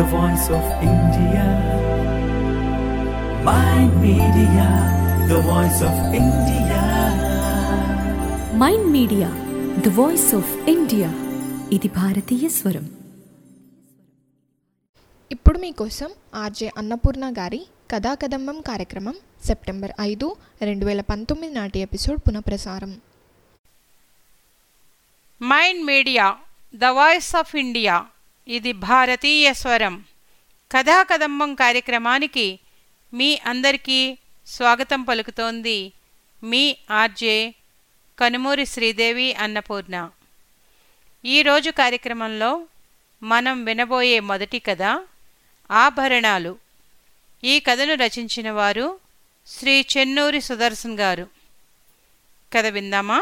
the voice of India. Mind Media, the voice of India. Mind media the voice of India ఇది భారతీయ స్వరం ఇప్పుడు మీకోసం RJ Annapurna గారి కథాకదంబం కార్యక్రమం సెప్టెంబర్ ఐదు రెండు వేల పంతొమ్మిది నాటి ఎపిసోడ్ పునఃప్రసారం mind media the voice of India ఇది భారతీయ స్వరం కథాకదంబం కార్యక్రమానికి మీ అందరికీ స్వాగతం పలుకుతోంది మీ ఆర్జే కనుమూరి శ్రీదేవి అన్నపూర్ణ ఈరోజు కార్యక్రమంలో మనం వినబోయే మొదటి కథ ఆభరణాలు ఈ కథను రచించిన వారు శ్రీ చెన్నూరి సుదర్శన్ గారు కథ విందామా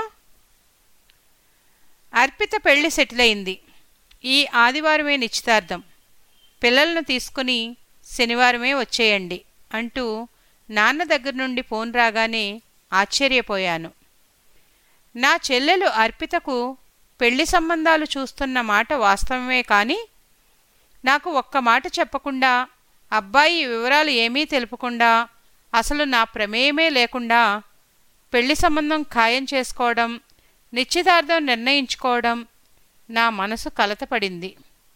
అర్పిత పెళ్లి సెటిల్ అయింది ఈ ఆదివారమే నిశ్చితార్థం పిల్లలను తీసుకుని శనివారమే వచ్చేయండి అంటూ నాన్న దగ్గర నుండి ఫోన్ రాగానే ఆశ్చర్యపోయాను నా చెల్లెలు అర్పితకు పెళ్లి సంబంధాలు చూస్తున్న మాట వాస్తవమే కానీ నాకు ఒక్క మాట చెప్పకుండా అబ్బాయి వివరాలు ఏమీ తెలుపకుండా అసలు నా ప్రమేయమే లేకుండా పెళ్లి సంబంధం ఖాయం చేసుకోవడం నిశ్చితార్థం నిర్ణయించుకోవడం నా మనసు కలతపడింది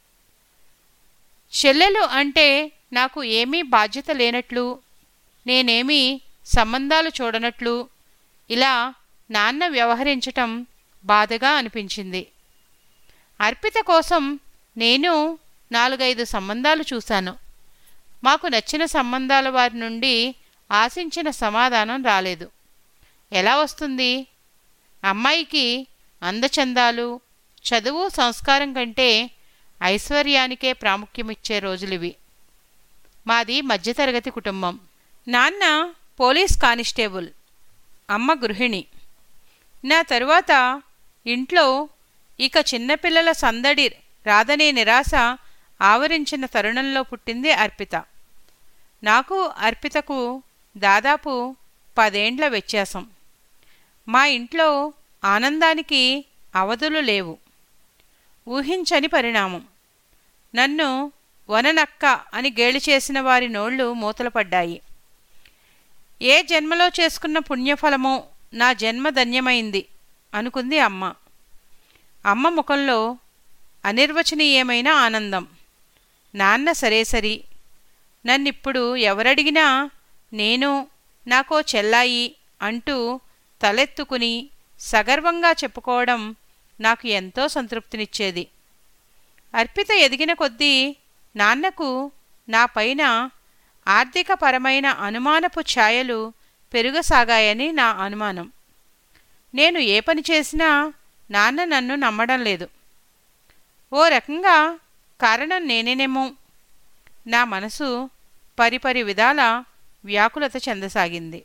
చెల్లెలు అంటే నాకు ఏమీ బాధ్యత లేనట్లు నేనేమీ సంబంధాలు చూడనట్లు ఇలా నాన్న వ్యవహరించటం బాధగా అనిపించింది అర్పిత కోసం నేను నాలుగైదు సంబంధాలు చూశాను మాకు నచ్చిన సంబంధాల వారి నుండి ఆశించిన సమాధానం రాలేదు ఎలా వస్తుంది అమ్మాయికి అందచందాలు చదువు సంస్కారం కంటే ఐశ్వర్యానికే ప్రాముఖ్యమిచ్చే రోజులివి మాది మధ్యతరగతి కుటుంబం నాన్న పోలీస్ కానిస్టేబుల్ అమ్మ గృహిణి నా తరువాత ఇంట్లో ఇక చిన్నపిల్లల సందడి రాదనే నిరాశ ఆవరించిన తరుణంలో పుట్టింది అర్పిత నాకు అర్పితకు దాదాపు పదేండ్ల వ్యత్యాసం మా ఇంట్లో ఆనందానికి అవధులు లేవు ఊహించని పరిణామం నన్ను వననక్క అని గేలి చేసిన వారి నోళ్లు మూతలపడ్డాయి ఏ జన్మలో చేసుకున్న పుణ్యఫలమో నా జన్మ ధన్యమైంది అనుకుంది అమ్మ అమ్మ ముఖంలో అనిర్వచనీయమైన ఆనందం నాన్న సరే సరి నన్నిప్పుడు ఎవరడిగినా నేను నాకో చెల్లాయి అంటూ తలెత్తుకుని సగర్వంగా చెప్పుకోవడం నాకు ఎంతో సంతృప్తినిచ్చేది అర్పిత ఎదిగిన కొద్దీ నాన్నకు నా పైన ఆర్థికపరమైన అనుమానపు ఛాయలు పెరుగసాగాయని నా అనుమానం నేను ఏ పని చేసినా నాన్న నన్ను నమ్మడం లేదు ఓ రకంగా కారణం నేనేనేమో నా మనసు పరిపరి విధాల వ్యాకులత చెందసాగింది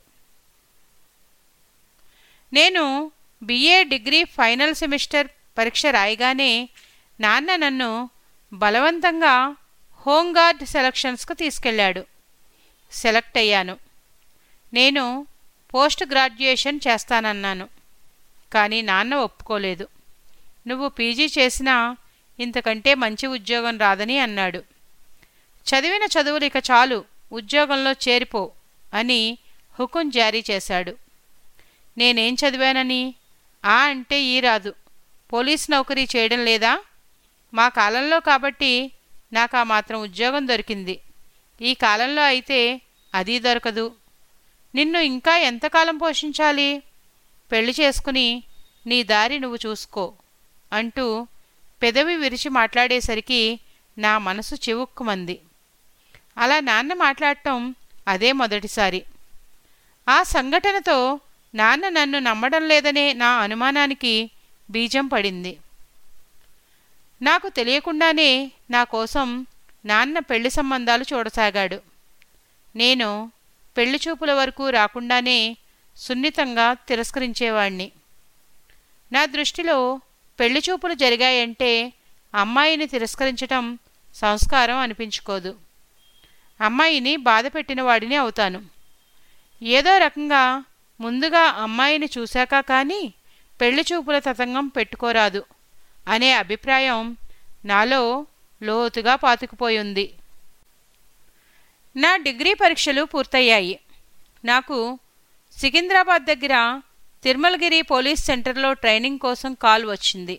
నేను బిఏ డిగ్రీ ఫైనల్ సెమిస్టర్ పరీక్ష రాయగానే నాన్న నన్ను బలవంతంగా హోంగార్డ్ సెలక్షన్స్కు తీసుకెళ్ళాడు సెలెక్ట్ అయ్యాను నేను పోస్ట్ గ్రాడ్యుయేషన్ చేస్తానన్నాను కానీ నాన్న ఒప్పుకోలేదు నువ్వు పీజీ చేసినా ఇంతకంటే మంచి ఉద్యోగం రాదని అన్నాడు చదివిన చదువులు ఇక చాలు ఉద్యోగంలో చేరిపో అని హుకుం జారీ చేశాడు నేనేం చదివానని ఆ అంటే ఈ రాదు పోలీస్ నౌకరీ చేయడం లేదా మా కాలంలో కాబట్టి నాకు ఆ మాత్రం ఉద్యోగం దొరికింది ఈ కాలంలో అయితే అది దొరకదు నిన్ను ఇంకా ఎంతకాలం పోషించాలి పెళ్లి చేసుకుని నీ దారి నువ్వు చూసుకో అంటూ పెదవి విరిచి మాట్లాడేసరికి నా మనసు చివుక్కుమంది అలా నాన్న మాట్లాడటం అదే మొదటిసారి ఆ సంఘటనతో నాన్న నన్ను నమ్మడం లేదనే నా అనుమానానికి బీజం పడింది నాకు తెలియకుండానే నా కోసం నాన్న పెళ్లి సంబంధాలు చూడసాగాడు నేను పెళ్లి చూపుల వరకు రాకుండానే సున్నితంగా తిరస్కరించేవాణ్ణి నా దృష్టిలో పెళ్లి చూపులు జరిగాయంటే అమ్మాయిని తిరస్కరించటం సంస్కారం అనిపించుకోదు అమ్మాయిని బాధ పెట్టిన వాడిని అవుతాను ఏదో రకంగా ముందుగా అమ్మాయిని చూశాక కానీ పెళ్లి చూపుల తతంగం పెట్టుకోరాదు అనే అభిప్రాయం నాలో లోతుగా పాతుకుపోయింది నా డిగ్రీ పరీక్షలు పూర్తయ్యాయి నాకు సికింద్రాబాద్ దగ్గర తిరుమలగిరి పోలీస్ సెంటర్లో ట్రైనింగ్ కోసం కాల్ వచ్చింది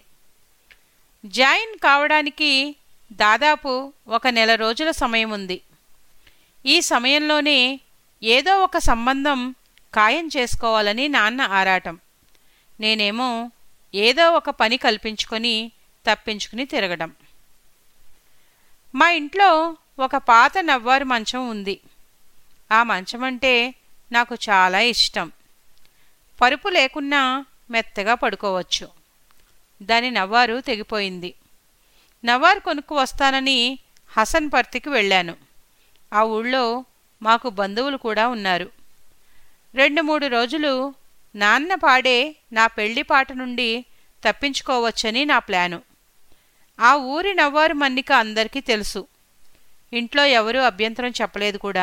జాయిన్ కావడానికి దాదాపు ఒక నెల రోజుల సమయం ఉంది ఈ సమయంలోనే ఏదో ఒక సంబంధం ఖాయం చేసుకోవాలని నాన్న ఆరాటం నేనేమో ఏదో ఒక పని కల్పించుకొని తప్పించుకుని తిరగడం మా ఇంట్లో ఒక పాత నవ్వారు మంచం ఉంది ఆ మంచం అంటే నాకు చాలా ఇష్టం పరుపు లేకున్నా మెత్తగా పడుకోవచ్చు దాని నవ్వారు తెగిపోయింది నవ్వారు కొనుక్కు వస్తానని హసన్ పర్తికి వెళ్ళాను ఆ ఊళ్ళో మాకు బంధువులు కూడా ఉన్నారు రెండు మూడు రోజులు నాన్న పాడే నా పెళ్లి పాట నుండి తప్పించుకోవచ్చని నా ప్లాను ఆ ఊరి నవ్వారు మన్నిక అందరికీ తెలుసు ఇంట్లో ఎవరూ అభ్యంతరం చెప్పలేదు కూడా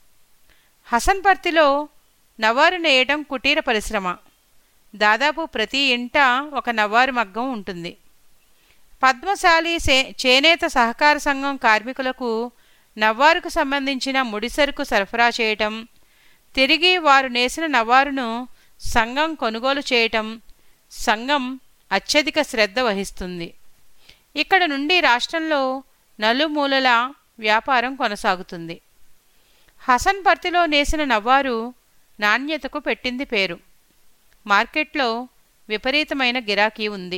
హసన్పర్తిలో నవ్వారు నేయటం కుటీర పరిశ్రమ దాదాపు ప్రతి ఇంట ఒక నవ్వారు మగ్గం ఉంటుంది పద్మశాలి సే చేనేత సహకార సంఘం కార్మికులకు నవ్వారుకు సంబంధించిన ముడిసరుకు సరఫరా చేయటం తిరిగి వారు నేసిన నవ్వారును సంఘం కొనుగోలు చేయటం సంఘం అత్యధిక శ్రద్ధ వహిస్తుంది ఇక్కడ నుండి రాష్ట్రంలో నలుమూలల వ్యాపారం కొనసాగుతుంది హసన్పర్తిలో నేసిన నవ్వారు నాణ్యతకు పెట్టింది పేరు మార్కెట్లో విపరీతమైన గిరాకీ ఉంది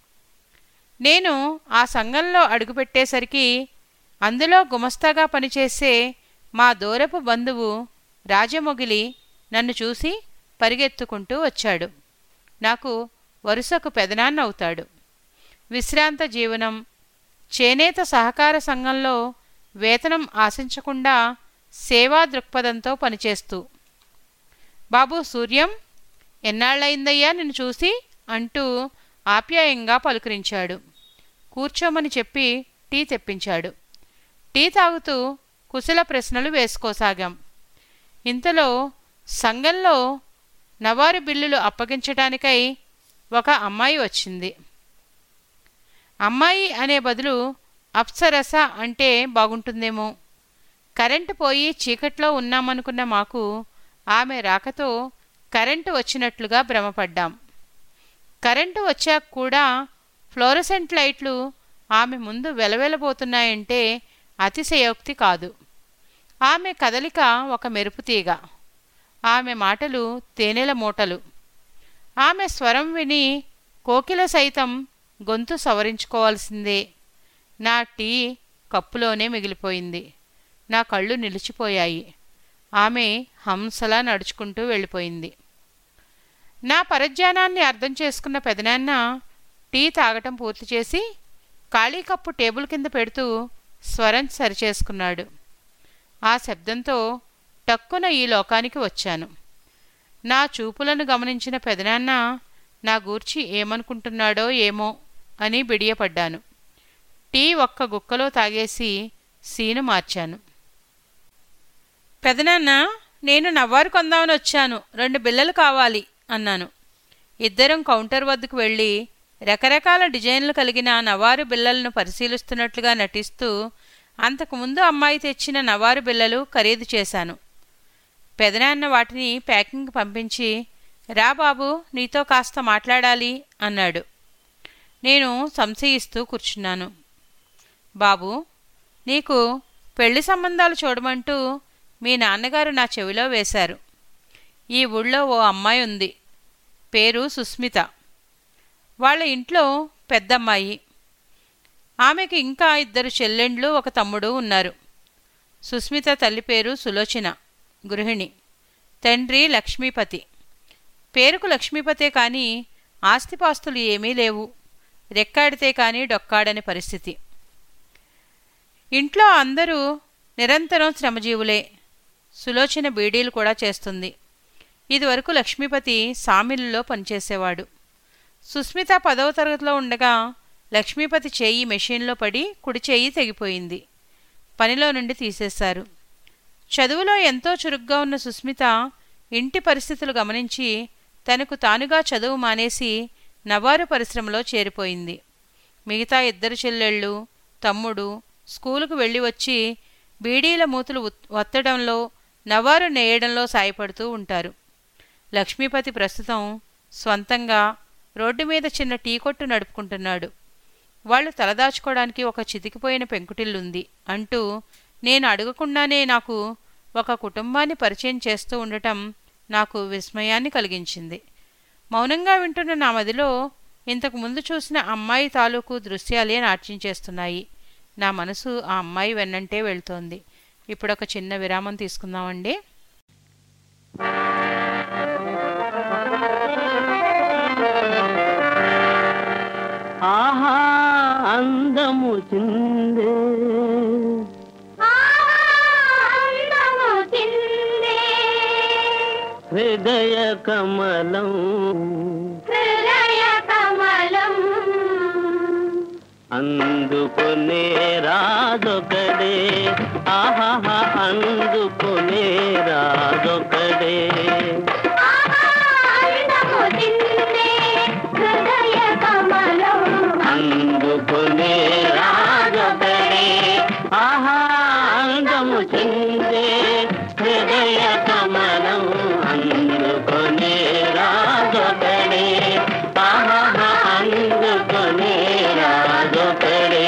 నేను ఆ సంఘంలో అడుగుపెట్టేసరికి అందులో గుమస్తాగా పనిచేసే మా దూరపు బంధువు రాజమొగిలి నన్ను చూసి పరిగెత్తుకుంటూ వచ్చాడు నాకు వరుసకు పెదనాన్న అవుతాడు విశ్రాంత జీవనం చేనేత సహకార సంఘంలో వేతనం ఆశించకుండా సేవా దృక్పథంతో పనిచేస్తూ బాబు సూర్యం ఎన్నాళ్ళయిందయ్యా నిన్ను చూసి అంటూ ఆప్యాయంగా పలుకరించాడు కూర్చోమని చెప్పి టీ తెప్పించాడు టీ తాగుతూ కుశల ప్రశ్నలు వేసుకోసాగాం ఇంతలో సంఘంలో నవారు బిల్లులు అప్పగించటానికై ఒక అమ్మాయి వచ్చింది అమ్మాయి అనే బదులు అప్సరస అంటే బాగుంటుందేమో కరెంటు పోయి చీకట్లో ఉన్నామనుకున్న మాకు ఆమె రాకతో కరెంటు వచ్చినట్లుగా భ్రమపడ్డాం కరెంటు వచ్చాక కూడా ఫ్లోరసెంట్ లైట్లు ఆమె ముందు వెలవెలబోతున్నాయంటే అతిశయోక్తి కాదు ఆమె కదలిక ఒక మెరుపుతీగ ఆమె మాటలు తేనెల మూటలు ఆమె స్వరం విని కోకిల సైతం గొంతు సవరించుకోవాల్సిందే నా టీ కప్పులోనే మిగిలిపోయింది నా కళ్ళు నిలిచిపోయాయి ఆమె హంసలా నడుచుకుంటూ వెళ్ళిపోయింది నా పరధ్యానాన్ని అర్థం చేసుకున్న పెదనాన్న టీ తాగటం పూర్తి చేసి ఖాళీ కప్పు టేబుల్ కింద పెడుతూ స్వరం సరిచేసుకున్నాడు ఆ శబ్దంతో టక్కున ఈ లోకానికి వచ్చాను నా చూపులను గమనించిన పెదనాన్న నా గూర్చి ఏమనుకుంటున్నాడో ఏమో అని బిడియపడ్డాను టీ ఒక్క గుక్కలో తాగేసి సీను మార్చాను పెదనాన్న నేను నవ్వారు కొందామని వచ్చాను రెండు బిల్లలు కావాలి అన్నాను ఇద్దరం కౌంటర్ వద్దకు వెళ్ళి రకరకాల డిజైన్లు కలిగిన నవారు బిల్లలను పరిశీలిస్తున్నట్లుగా నటిస్తూ అంతకుముందు అమ్మాయి తెచ్చిన నవారు బిల్లలు ఖరీదు చేశాను పెదనాన్న వాటిని ప్యాకింగ్ పంపించి రా బాబు నీతో కాస్త మాట్లాడాలి అన్నాడు నేను సంశయిస్తూ కూర్చున్నాను బాబు నీకు పెళ్లి సంబంధాలు చూడమంటూ మీ నాన్నగారు నా చెవిలో వేశారు ఈ ఊళ్ళో ఓ అమ్మాయి ఉంది పేరు సుస్మిత వాళ్ళ ఇంట్లో పెద్దమ్మాయి ఆమెకి ఇంకా ఇద్దరు చెల్లెండ్లు ఒక తమ్ముడు ఉన్నారు సుస్మిత తల్లి పేరు సులోచన గృహిణి తండ్రి లక్ష్మీపతి పేరుకు లక్ష్మీపతే కానీ ఆస్తిపాస్తులు ఏమీ లేవు రెక్కాడితే కానీ డొక్కాడని పరిస్థితి ఇంట్లో అందరూ నిరంతరం శ్రమజీవులే సులోచన బీడీలు కూడా చేస్తుంది ఇదివరకు లక్ష్మీపతి సామిల్లో పనిచేసేవాడు సుస్మిత పదవ తరగతిలో ఉండగా లక్ష్మీపతి చేయి మెషీన్లో పడి కుడి చేయి తెగిపోయింది పనిలో నుండి తీసేశారు చదువులో ఎంతో చురుగ్గా ఉన్న సుస్మిత ఇంటి పరిస్థితులు గమనించి తనకు తానుగా చదువు మానేసి నవారు పరిశ్రమలో చేరిపోయింది మిగతా ఇద్దరు చెల్లెళ్ళు తమ్ముడు స్కూలుకు వెళ్ళి వచ్చి బీడీల మూతులు ఉత్- వత్తడంలో నవారు నేయడంలో సాయపడుతూ ఉంటారు లక్ష్మీపతి ప్రస్తుతం స్వంతంగా రోడ్డు మీద చిన్న టీ కొట్టు నడుపుకుంటున్నాడు వాళ్ళు తలదాచుకోవడానికి ఒక చితికిపోయిన పెంకుటిల్లుంది అంటూ నేను అడగకుండానే నాకు ఒక కుటుంబాన్ని పరిచయం చేస్తూ ఉండటం నాకు విస్మయాన్ని కలిగించింది మౌనంగా వింటున్న నా మదిలో ఇంతకు ముందు చూసిన అమ్మాయి తాలూకు దృశ్యాలే నాట్యం చేస్తున్నాయి నా మనసు ఆ అమ్మాయి వెన్నంటే వెళ్తోంది ఇప్పుడు ఒక చిన్న విరామం తీసుకుందామండి ఆహా అందము చిందే హృదయ కమలం అందుకునే రాజొకడే ఆహా అందుకునే రాజొకడే అందుకునే రాజొకడే ఆహా అందము చిందే హృదయ కమలం అందుకునే రాజొకడే ఆహా అందుకునే రాజొకడే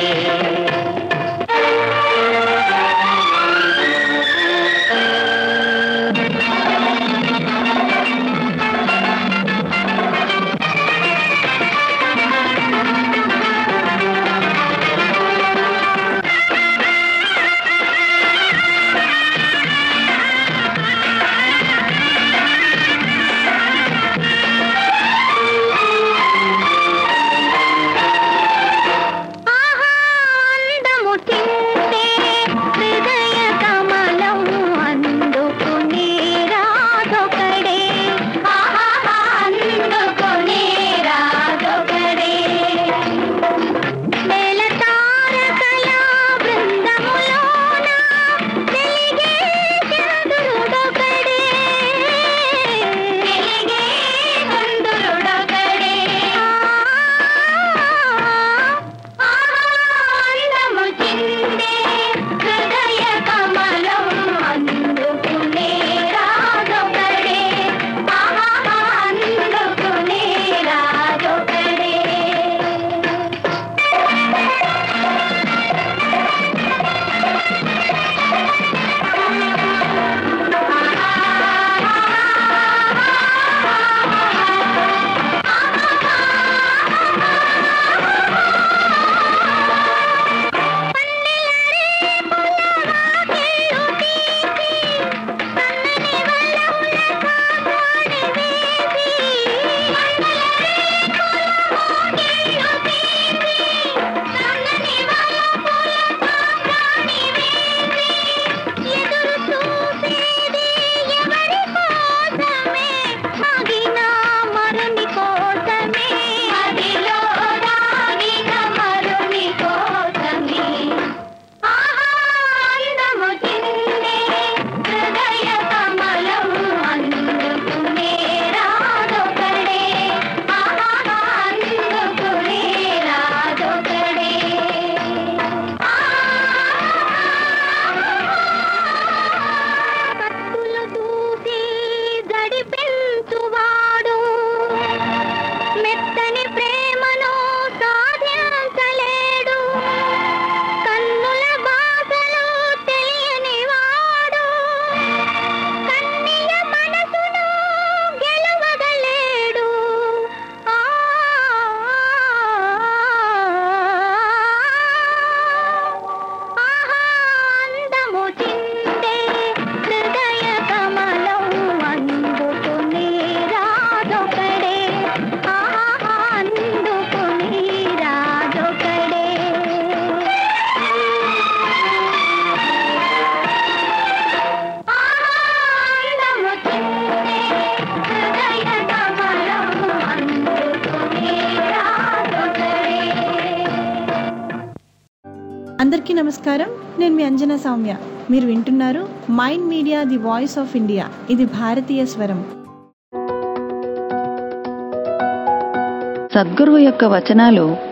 అందరికీ నమస్కారం నేను మీ అంజనా సౌమ్య మీరు వింటున్నారు mind media the voice of India ఇది భారతీయ స్వరం సద్గురువు యొక్క వచనాలు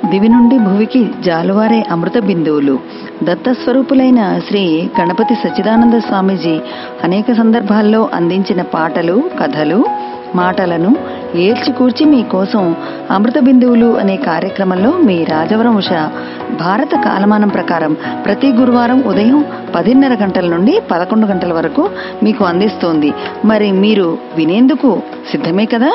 దివి నుండి భువికి జాలువారే అమృత బిందువులు దత్తస్వరూపులైన శ్రీ గణపతి సచ్చిదానంద స్వామీజీ అనేక సందర్భాల్లో అందించిన పాటలు కథలు మాటలను ఏల్చికూర్చి మీకోసం అమృత బిందువులు అనే కార్యక్రమంలో మీ రాజవరం ఉష భారత కాలమానం ప్రకారం ప్రతి గురువారం ఉదయం పదిన్నర గంటల నుండి పదకొండు గంటల వరకు మీకు అందిస్తోంది మరి మీరు వినేందుకు సిద్ధమే కదా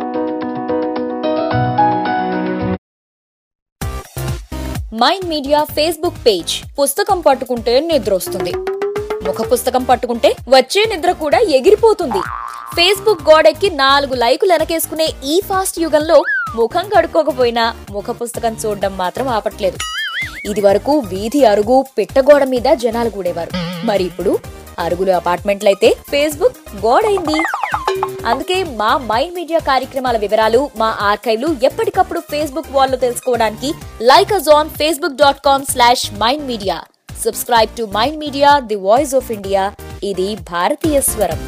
మైండ్ మీడియా ఫేస్బుక్ పేజ్ పుస్తకం పట్టుకుంటే నిద్ర వస్తుంది ముఖ పుస్తకం పట్టుకుంటే వచ్చే నిద్ర కూడా ఎగిరిపోతుంది ఫేస్బుక్ గోడెక్కి నాలుగు లైకులు వెనకేసుకునే ఈ ఫాస్ట్ యుగంలో ముఖం కడుక్కోకపోయినా ముఖ పుస్తకం చూడడం మాత్రం ఆపట్లేదు ఇది వరకు వీధి అరుగు పిట్టగోడ మీద జనాలు కూడేవారు మరి ఇప్పుడు అరుగులు అపార్ట్మెంట్లయితే ఫేస్బుక్ గోడైంది అందుకే మా మైండ్ మీడియా కార్యక్రమాల వివరాలు మా ఆర్కైవ్లు ఎప్పటికప్పుడు ఫేస్బుక్ వాల్లో తెలుసుకోవడానికి like us on Facebook dot com slash mind media subscribe to mind media the voice of India ఇది భారతీయ స్వరం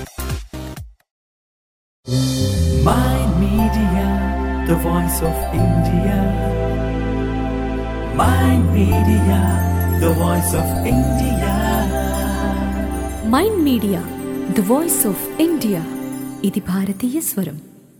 Mind Media, the voice of India. Mind Media, the voice of India. Mind media the voice of India ఇది భారతీయ స్వరం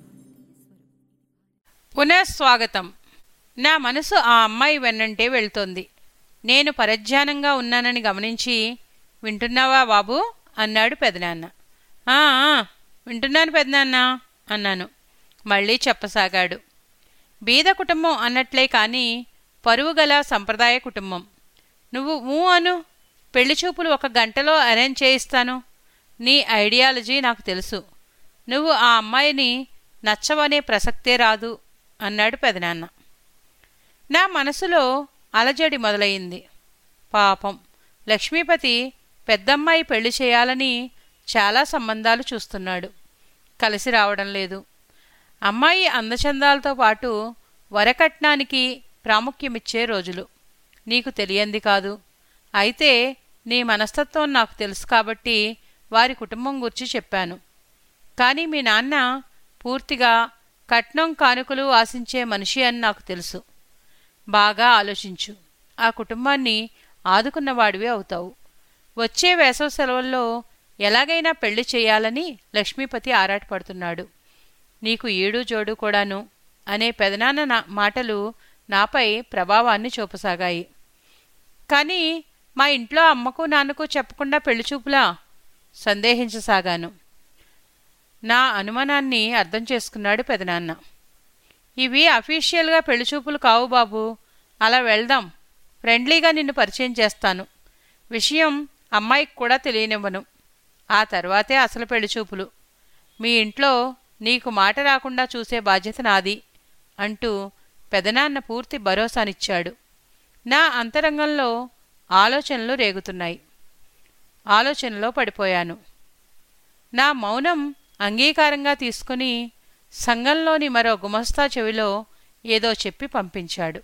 పునఃస్వాగతం నా మనసు ఆ అమ్మాయి వెన్నంటే వెళ్తోంది నేను పరధ్యానంగా ఉన్నానని గమనించి వింటున్నావా బాబు అన్నాడు పెదనాన్న "ఆ, ఆ, వింటున్నాను పెదనాన్న అన్నాను మళ్ళీ చెప్పసాగాడు బీద కుటుంబం అన్నట్లే కానీ పరువుగల సంప్రదాయ కుటుంబం నువ్వు ఊ అను పెళ్లి చూపులు ఒక గంటలో అరేంజ్ చేయిస్తాను నీ ఐడియాలజీ నాకు తెలుసు నువ్వు ఆ అమ్మాయిని నచ్చవనే ప్రసక్తే రాదు అన్నాడు పెదనాన్న నా మనసులో అలజడి మొదలయింది పాపం లక్ష్మీపతి పెద్దమ్మాయి పెళ్లి చేయాలని చాలా సంబంధాలు చూస్తున్నాడు కలిసి రావడం లేదు అమ్మాయి అందచందాలతో పాటు వరకట్నానికి ప్రాముఖ్యమిచ్చే రోజులు నీకు తెలియంది కాదు అయితే నీ మనస్తత్వం నాకు తెలుసు కాబట్టి వారి కుటుంబం గురించి చెప్పాను కానీ మీ నాన్న పూర్తిగా కట్నం కానుకలు ఆశించే మనిషి అని నాకు తెలుసు బాగా ఆలోచించు ఆ కుటుంబాన్ని ఆదుకున్నవాడివి అవుతావు వచ్చే వేసవి సెలవుల్లో ఎలాగైనా పెళ్లి చేయాలని లక్ష్మీపతి ఆరాటపడుతున్నాడు నీకు ఈడు జోడు కూడాను అనే పెదనాన్న నా మాటలు నాపై ప్రభావాన్ని చూపసాగాయి కానీ మా ఇంట్లో అమ్మకు నాన్నకు చెప్పకుండా పెళ్లి చూపులా సందేహించసాగాను నా అనుమానాన్ని అర్థం చేసుకున్నాడు పెదనాన్న ఇవి అఫీషియల్గా పెళ్లిచూపులు కావు బాబు అలా వెళ్దాం ఫ్రెండ్లీగా నిన్ను పరిచయం చేస్తాను విషయం అమ్మాయికి కూడా తెలియనివ్వను ఆ తర్వాతే అసలు పెళ్లిచూపులు మీ ఇంట్లో నీకు మాట రాకుండా చూసే బాధ్యత నాది అంటూ పెదనాన్న పూర్తి భరోసానిచ్చాడు నా అంతరంగంలో ఆలోచనలు రేగుతున్నాయి ఆలోచనలో పడిపోయాను నా మౌనం అంగీకారంగా తీసుకుని సంఘంలోని మరో గుమస్తా చెవిలో ఏదో చెప్పి పంపించాడు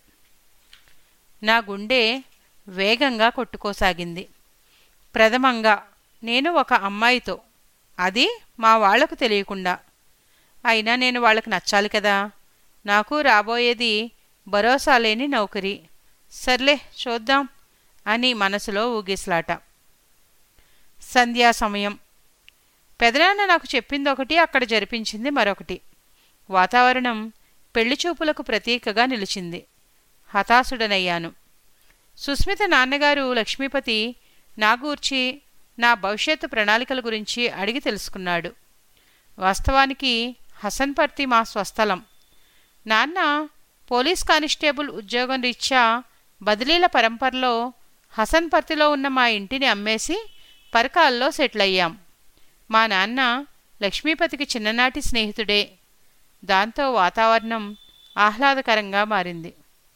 నా గుండె వేగంగా కొట్టుకోసాగింది ప్రథమంగా నేను ఒక అమ్మాయితో అది మా వాళ్లకు తెలియకుండా అయినా నేను వాళ్ళకి నచ్చాలి కదా నాకు రాబోయేది భరోసా లేని నౌకరీ సర్లే చూద్దాం అని మనసులో ఊగిసలాట సంధ్యా సమయం పెదనాన్న నాకు చెప్పింది ఒకటి అక్కడ జరిపించింది మరొకటి వాతావరణం పెళ్లి చూపులకు ప్రతీకగా నిలిచింది హతాశుడనయ్యాను సుస్మిత నాన్నగారు లక్ష్మీపతి నా గూర్చి నా భవిష్యత్తు ప్రణాళికల గురించి అడిగి తెలుసుకున్నాడు వాస్తవానికి హసన్పర్తి మా స్వస్థలం నాన్న పోలీస్ కానిస్టేబుల్ ఉద్యోగం రీత్యా బదిలీల పరంపరలో హసన్పర్తిలో ఉన్న మా ఇంటిని అమ్మేసి పరకాల్లో సెటిల్ అయ్యాం మా నాన్న లక్ష్మీపతికి చిన్ననాటి స్నేహితుడే దాంతో వాతావరణం ఆహ్లాదకరంగా మారింది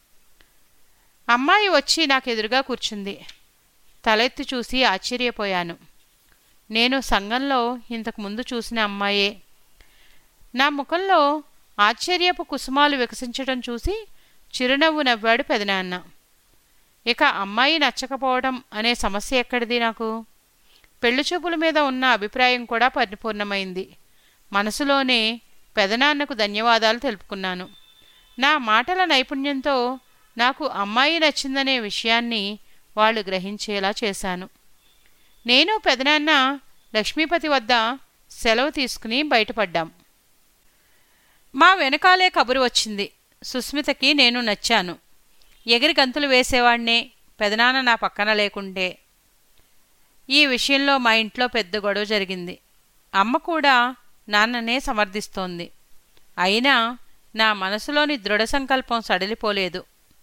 అమ్మాయి వచ్చి నాకెదురుగా కూర్చుంది తలెత్తి చూసి ఆశ్చర్యపోయాను నేను సంఘంలో ఇంతకు ముందు చూసిన అమ్మాయే నా ముఖంలో ఆశ్చర్యపు కుసుమాలు వికసించడం చూసి చిరునవ్వు నవ్వాడు పెదనాన్న ఇక అమ్మాయి నచ్చకపోవడం అనే సమస్య ఎక్కడిది నాకు పెళ్లిచూపుల మీద ఉన్న అభిప్రాయం కూడా పరిపూర్ణమైంది మనసులోనే పెదనాన్నకు ధన్యవాదాలు తెలుపుకున్నాను నా మాటల నైపుణ్యంతో నాకు అమ్మాయి నచ్చిందనే విషయాన్ని వాళ్ళు గ్రహించేలా చేశాను నేను పెదనాన్న లక్ష్మీపతి వద్ద సెలవు తీసుకుని బయటపడ్డాం మా వెనకాలే కబురు వచ్చింది సుస్మితకి నేను నచ్చాను ఎగిరి గంతులు వేసేవాణ్ణే పెదనాన్న నా పక్కన లేకుంటే ఈ విషయంలో మా ఇంట్లో పెద్ద గొడవ జరిగింది అమ్మ కూడా నాన్ననే సమర్థిస్తోంది అయినా నా మనసులోని దృఢ సంకల్పం సడలిపోలేదు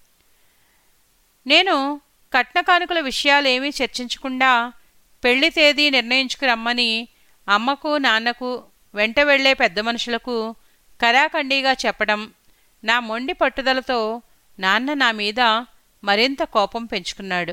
నేను కట్న కానుకల విషయాలేమీ చర్చించకుండా పెళ్లి తేదీ నిర్ణయించుకు రమ్మని అమ్మకు నాన్నకు వెంట వెళ్లే పెద్ద మనుషులకు కరాఖండీగా చెప్పడం నా మొండి పట్టుదలతో నాన్న నా మీద మరింత కోపం పెంచుకున్నాడు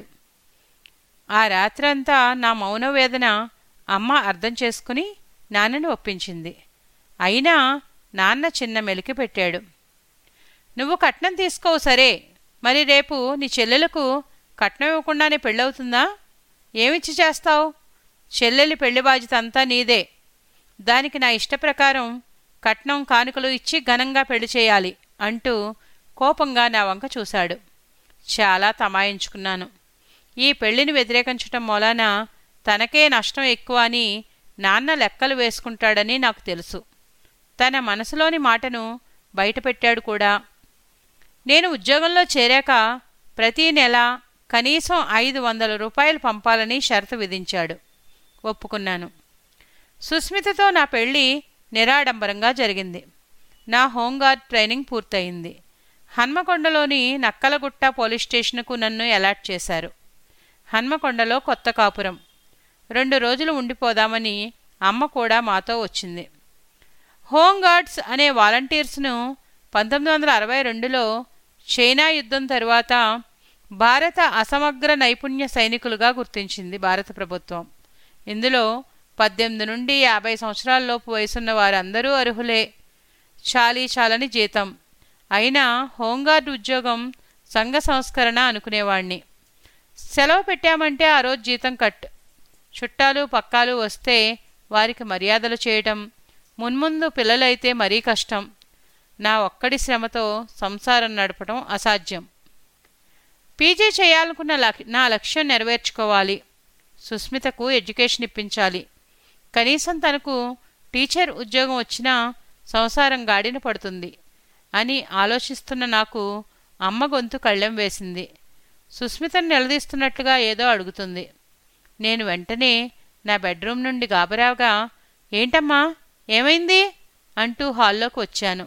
ఆ రాత్రంతా నా మౌనవేదన అమ్మ అర్థం చేసుకుని నాన్నను ఒప్పించింది అయినా నాన్న చిన్న మెలికి పెట్టాడు నువ్వు కట్నం తీసుకోవు సరే మరి రేపు నీ చెల్లెలకు కట్నం ఇవ్వకుండానే పెళ్ళవుతుందా ఏమిచ్చి చేస్తావు చెల్లెలి పెళ్లి బాధ్యత అంతా నీదే దానికి నా ఇష్టప్రకారం కట్నం కానుకలు ఇచ్చి ఘనంగా పెళ్లి చేయాలి అంటూ కోపంగా నా వంక చూశాడు చాలా తమాయించుకున్నాను ఈ పెళ్లిని వ్యతిరేకించటం మూలాన తనకే నష్టం ఎక్కువ అని నాన్న లెక్కలు వేసుకుంటాడని నాకు తెలుసు తన మనసులోని మాటను బయటపెట్టాడు కూడా నేను ఉద్యోగంలో చేరాక ప్రతీ నెల కనీసం ఐదు వందల రూపాయలు పంపాలని షరతు విధించాడు ఒప్పుకున్నాను సుస్మితతో నా పెళ్లి నిరాడంబరంగా జరిగింది నా హోంగార్డ్ ట్రైనింగ్ పూర్తయింది హన్మకొండలోని నక్కలగుట్ట పోలీస్ స్టేషన్కు నన్ను అలాట్ చేశారు హన్మకొండలో కొత్త కాపురం రెండు రోజులు ఉండిపోదామని అమ్మ కూడా మాతో వచ్చింది హోంగార్డ్స్ అనే వాలంటీర్స్ను పంతొమ్మిది వందల అరవై రెండులో చైనా యుద్ధం తరువాత భారత అసమగ్ర నైపుణ్య సైనికులుగా గుర్తించింది భారత ప్రభుత్వం ఇందులో పద్దెనిమిది నుండి యాభై సంవత్సరాలలోపు వయసున్న వారందరూ అర్హులే చాలీ చాలని జీతం అయినా హోంగార్డ్ ఉద్యోగం సంఘ సంస్కరణ అనుకునేవాణ్ణి సెలవు పెట్టామంటే ఆ రోజు జీతం కట్ చుట్టాలు పక్కాలు వస్తే వారికి మర్యాదలు చేయటం మున్ముందు పిల్లలైతే మరీ కష్టం నా ఒక్కడి శ్రమతో సంసారం నడపడం అసాధ్యం పీజీ చేయాలనుకున్న లక్ నా లక్ష్యం నెరవేర్చుకోవాలి సుస్మితకు ఎడ్యుకేషన్ ఇప్పించాలి కనీసం తనకు టీచర్ ఉద్యోగం వచ్చినా సంసారం గాడిన పడుతుంది అని ఆలోచిస్తున్న నాకు అమ్మ గొంతు కళ్ళెం వేసింది సుస్మితను నిలదీస్తున్నట్లుగా ఏదో అడుగుతుంది నేను వెంటనే నా బెడ్రూమ్ నుండి గాబరాగా ఏంటమ్మా ఏమైంది అంటూ హాల్లోకి వచ్చాను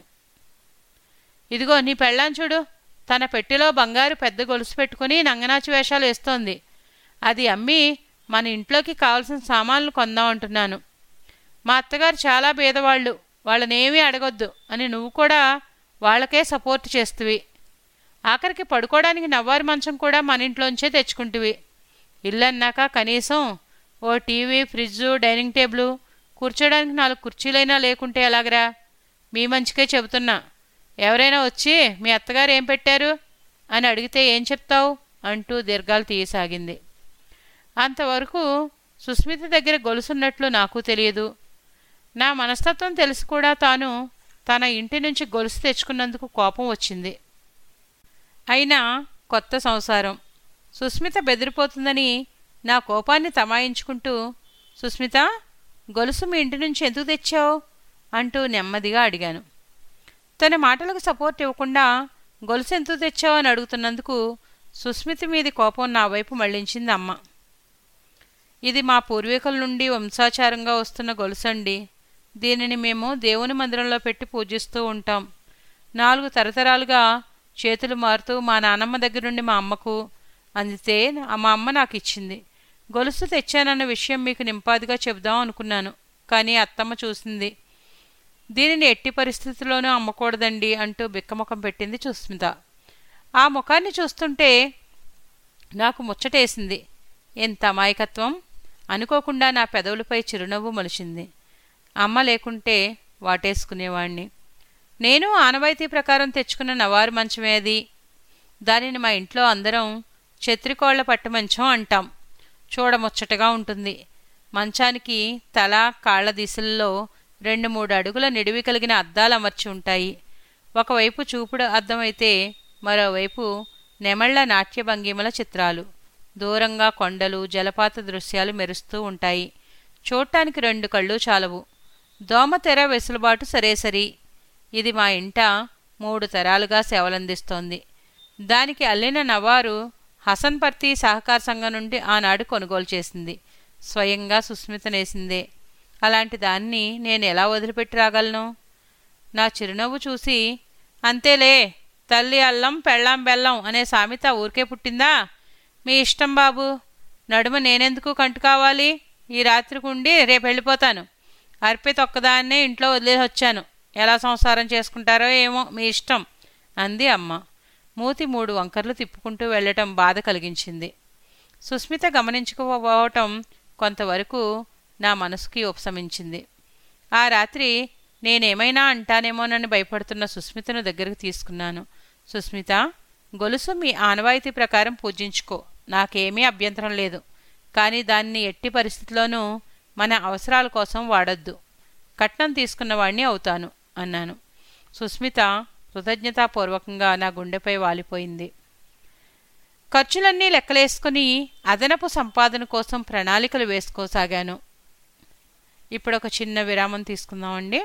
ఇదిగో నీ పెళ్ళాం చూడు తన పెట్టెలో బంగారు పెద్ద గొలుసు పెట్టుకుని నంగనాచి వేషాలు వేస్తోంది అది అమ్మి మన ఇంట్లోకి కావలసిన సామాన్లు కొందాం అంటున్నాను మా అత్తగారు చాలా పేదవాళ్ళు వాళ్ళనేమీ అడగొద్దు అని నువ్వు కూడా వాళ్ళకే సపోర్ట్ చేస్తువి ఆఖరికి పడుకోవడానికి నవ్వారి మంచం కూడా మన ఇంట్లోంచే తెచ్చుకుంటువి ఇల్లు అన్నాక కనీసం ఓ టీవీ ఫ్రిడ్జు డైనింగ్ టేబుల్ కూర్చోడానికి నాలుగు కుర్చీలైనా లేకుంటే ఎలాగరా మీ మంచికే చెబుతున్నా ఎవరైనా వచ్చి మీ అత్తగారు ఏం పెట్టారు అని అడిగితే ఏం చెప్తావు అంటూ దీర్ఘాలు తీయసాగింది అంతవరకు సుస్మిత దగ్గర గొలుసున్నట్లు నాకు తెలియదు నా మనస్తత్వం తెలిసి కూడా తాను తన ఇంటి నుంచి గొలుసు తెచ్చుకున్నందుకు కోపం వచ్చింది అయినా కొత్త సంసారం సుస్మిత బెదిరిపోతుందని నా కోపాన్ని తమాయించుకుంటూ సుస్మిత గొలుసు మీ ఇంటి నుంచి ఎందుకు తెచ్చావు అంటూ నెమ్మదిగా అడిగాను తన మాటలకు సపోర్ట్ ఇవ్వకుండా గొలుసు ఎందుకు తెచ్చావు అని అడుగుతున్నందుకు సుస్మిత మీది కోపం నా వైపు మళ్లించింది అమ్మ ఇది మా పూర్వీకుల నుండి వంశాచారంగా వస్తున్న గొలుసండి దీనిని మేము దేవుని మందిరంలో పెట్టి పూజిస్తూ ఉంటాం నాలుగు తరతరాలుగా చేతులు మారుతూ మా నానమ్మ దగ్గర నుండి మా అమ్మకు అందితే మా అమ్మ నాకు ఇచ్చింది గొలుసు తెచ్చానన్న విషయం మీకు నింపాదిగా చెబుదాం అనుకున్నాను కానీ అత్తమ్మ చూసింది దీనిని ఎట్టి పరిస్థితుల్లోనూ అమ్మకూడదండి అంటూ బిక్కముఖం పెట్టింది సుస్మిత ఆ ముఖాన్ని చూస్తుంటే నాకు ముచ్చటేసింది ఎంత అమాయకత్వం అనుకోకుండా నా పెదవులపై చిరునవ్వు మొలిచింది అమ్మ లేకుంటే వాటేసుకునేవాణ్ణి నేను ఆనవాయితీ ప్రకారం తెచ్చుకున్న నవారు మంచమే అది దానిని మా ఇంట్లో అందరం చెత్రికోళ్ల పట్టుమంచం అంటాం చూడముచ్చటగా ఉంటుంది మంచానికి తల కాళ్ల దిశల్లో రెండు మూడు అడుగుల నిడివి కలిగిన అద్దాలు అమర్చి ఉంటాయి ఒకవైపు చూపుడు అద్దం అయితే మరోవైపు నెమళ్ల నాట్య భంగిమల చిత్రాలు దూరంగా కొండలు జలపాత దృశ్యాలు మెరుస్తూ ఉంటాయి చూడటానికి రెండు కళ్ళు చాలవు దోమతెర వెసులుబాటు సరేసరి ఇది మా ఇంట మూడు తరాలుగా సేవలందిస్తోంది దానికి అల్లిన నవారు హసన్పర్తి సహకార సంఘం నుండి ఆనాడు కొనుగోలు చేసింది స్వయంగా సుస్మితనేసిందే అలాంటి దాన్ని నేను ఎలా వదిలిపెట్టి రాగలను నా చిరునవ్వు చూసి అంతేలే తల్లి అల్లం పెళ్ళాం బెల్లం అనే సామెత ఊరికే పుట్టిందా మీ ఇష్టం బాబు నడుమ నేనెందుకు కంటు కావాలి ఈ రాత్రికి ఉండి రేపు వెళ్ళిపోతాను అర్పిత ఒక్కదాన్నే ఇంట్లో వదిలేసి వచ్చాను ఎలా సంసారం చేసుకుంటారో ఏమో మీ ఇష్టం అంది అమ్మ మూతి మూడు వంకర్లు తిప్పుకుంటూ వెళ్ళటం బాధ కలిగించింది సుస్మిత గమనించుకోపోవటం కొంతవరకు నా మనసుకి ఉపశమించింది ఆ రాత్రి నేనేమైనా అంటానేమోనని భయపడుతున్న సుస్మితను దగ్గరికి తీసుకున్నాను సుస్మిత గొలుసు మీ ఆనవాయితీ ప్రకారం పూజించుకో నాకేమీ అభ్యంతరం లేదు కానీ దాన్ని ఎట్టి పరిస్థితిలోనూ మన అవసరాల కోసం వాడొద్దు కట్నం తీసుకున్న వాణ్ణి అవుతాను అన్నాను సుస్మిత కృతజ్ఞతాపూర్వకంగా నా గుండెపై వాలిపోయింది ఖర్చులన్నీ లెక్కలేసుకుని అదనపు సంపాదన కోసం ప్రణాళికలు వేసుకోసాగాను ఇప్పుడు ఒక చిన్న విరామం తీసుకుందామండి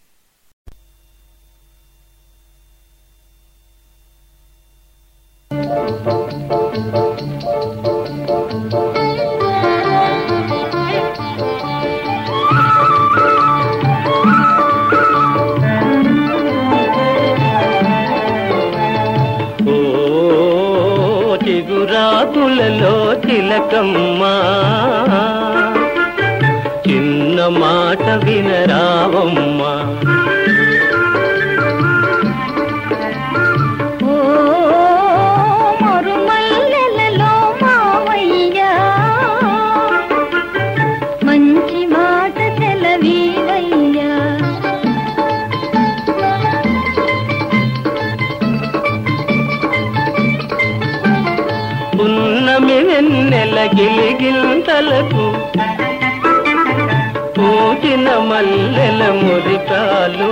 ఓ చిగురాకులలో తిలకమ్మా చిన్న మాట వినరావమ్మా ఓ మరుమల్లెలలో మావయ్యా మంచి మాట సెలవీవయ్యా పున్నమి వెన్నెల గిలిగింతలకు పూచిన మల్లెల మురికాలు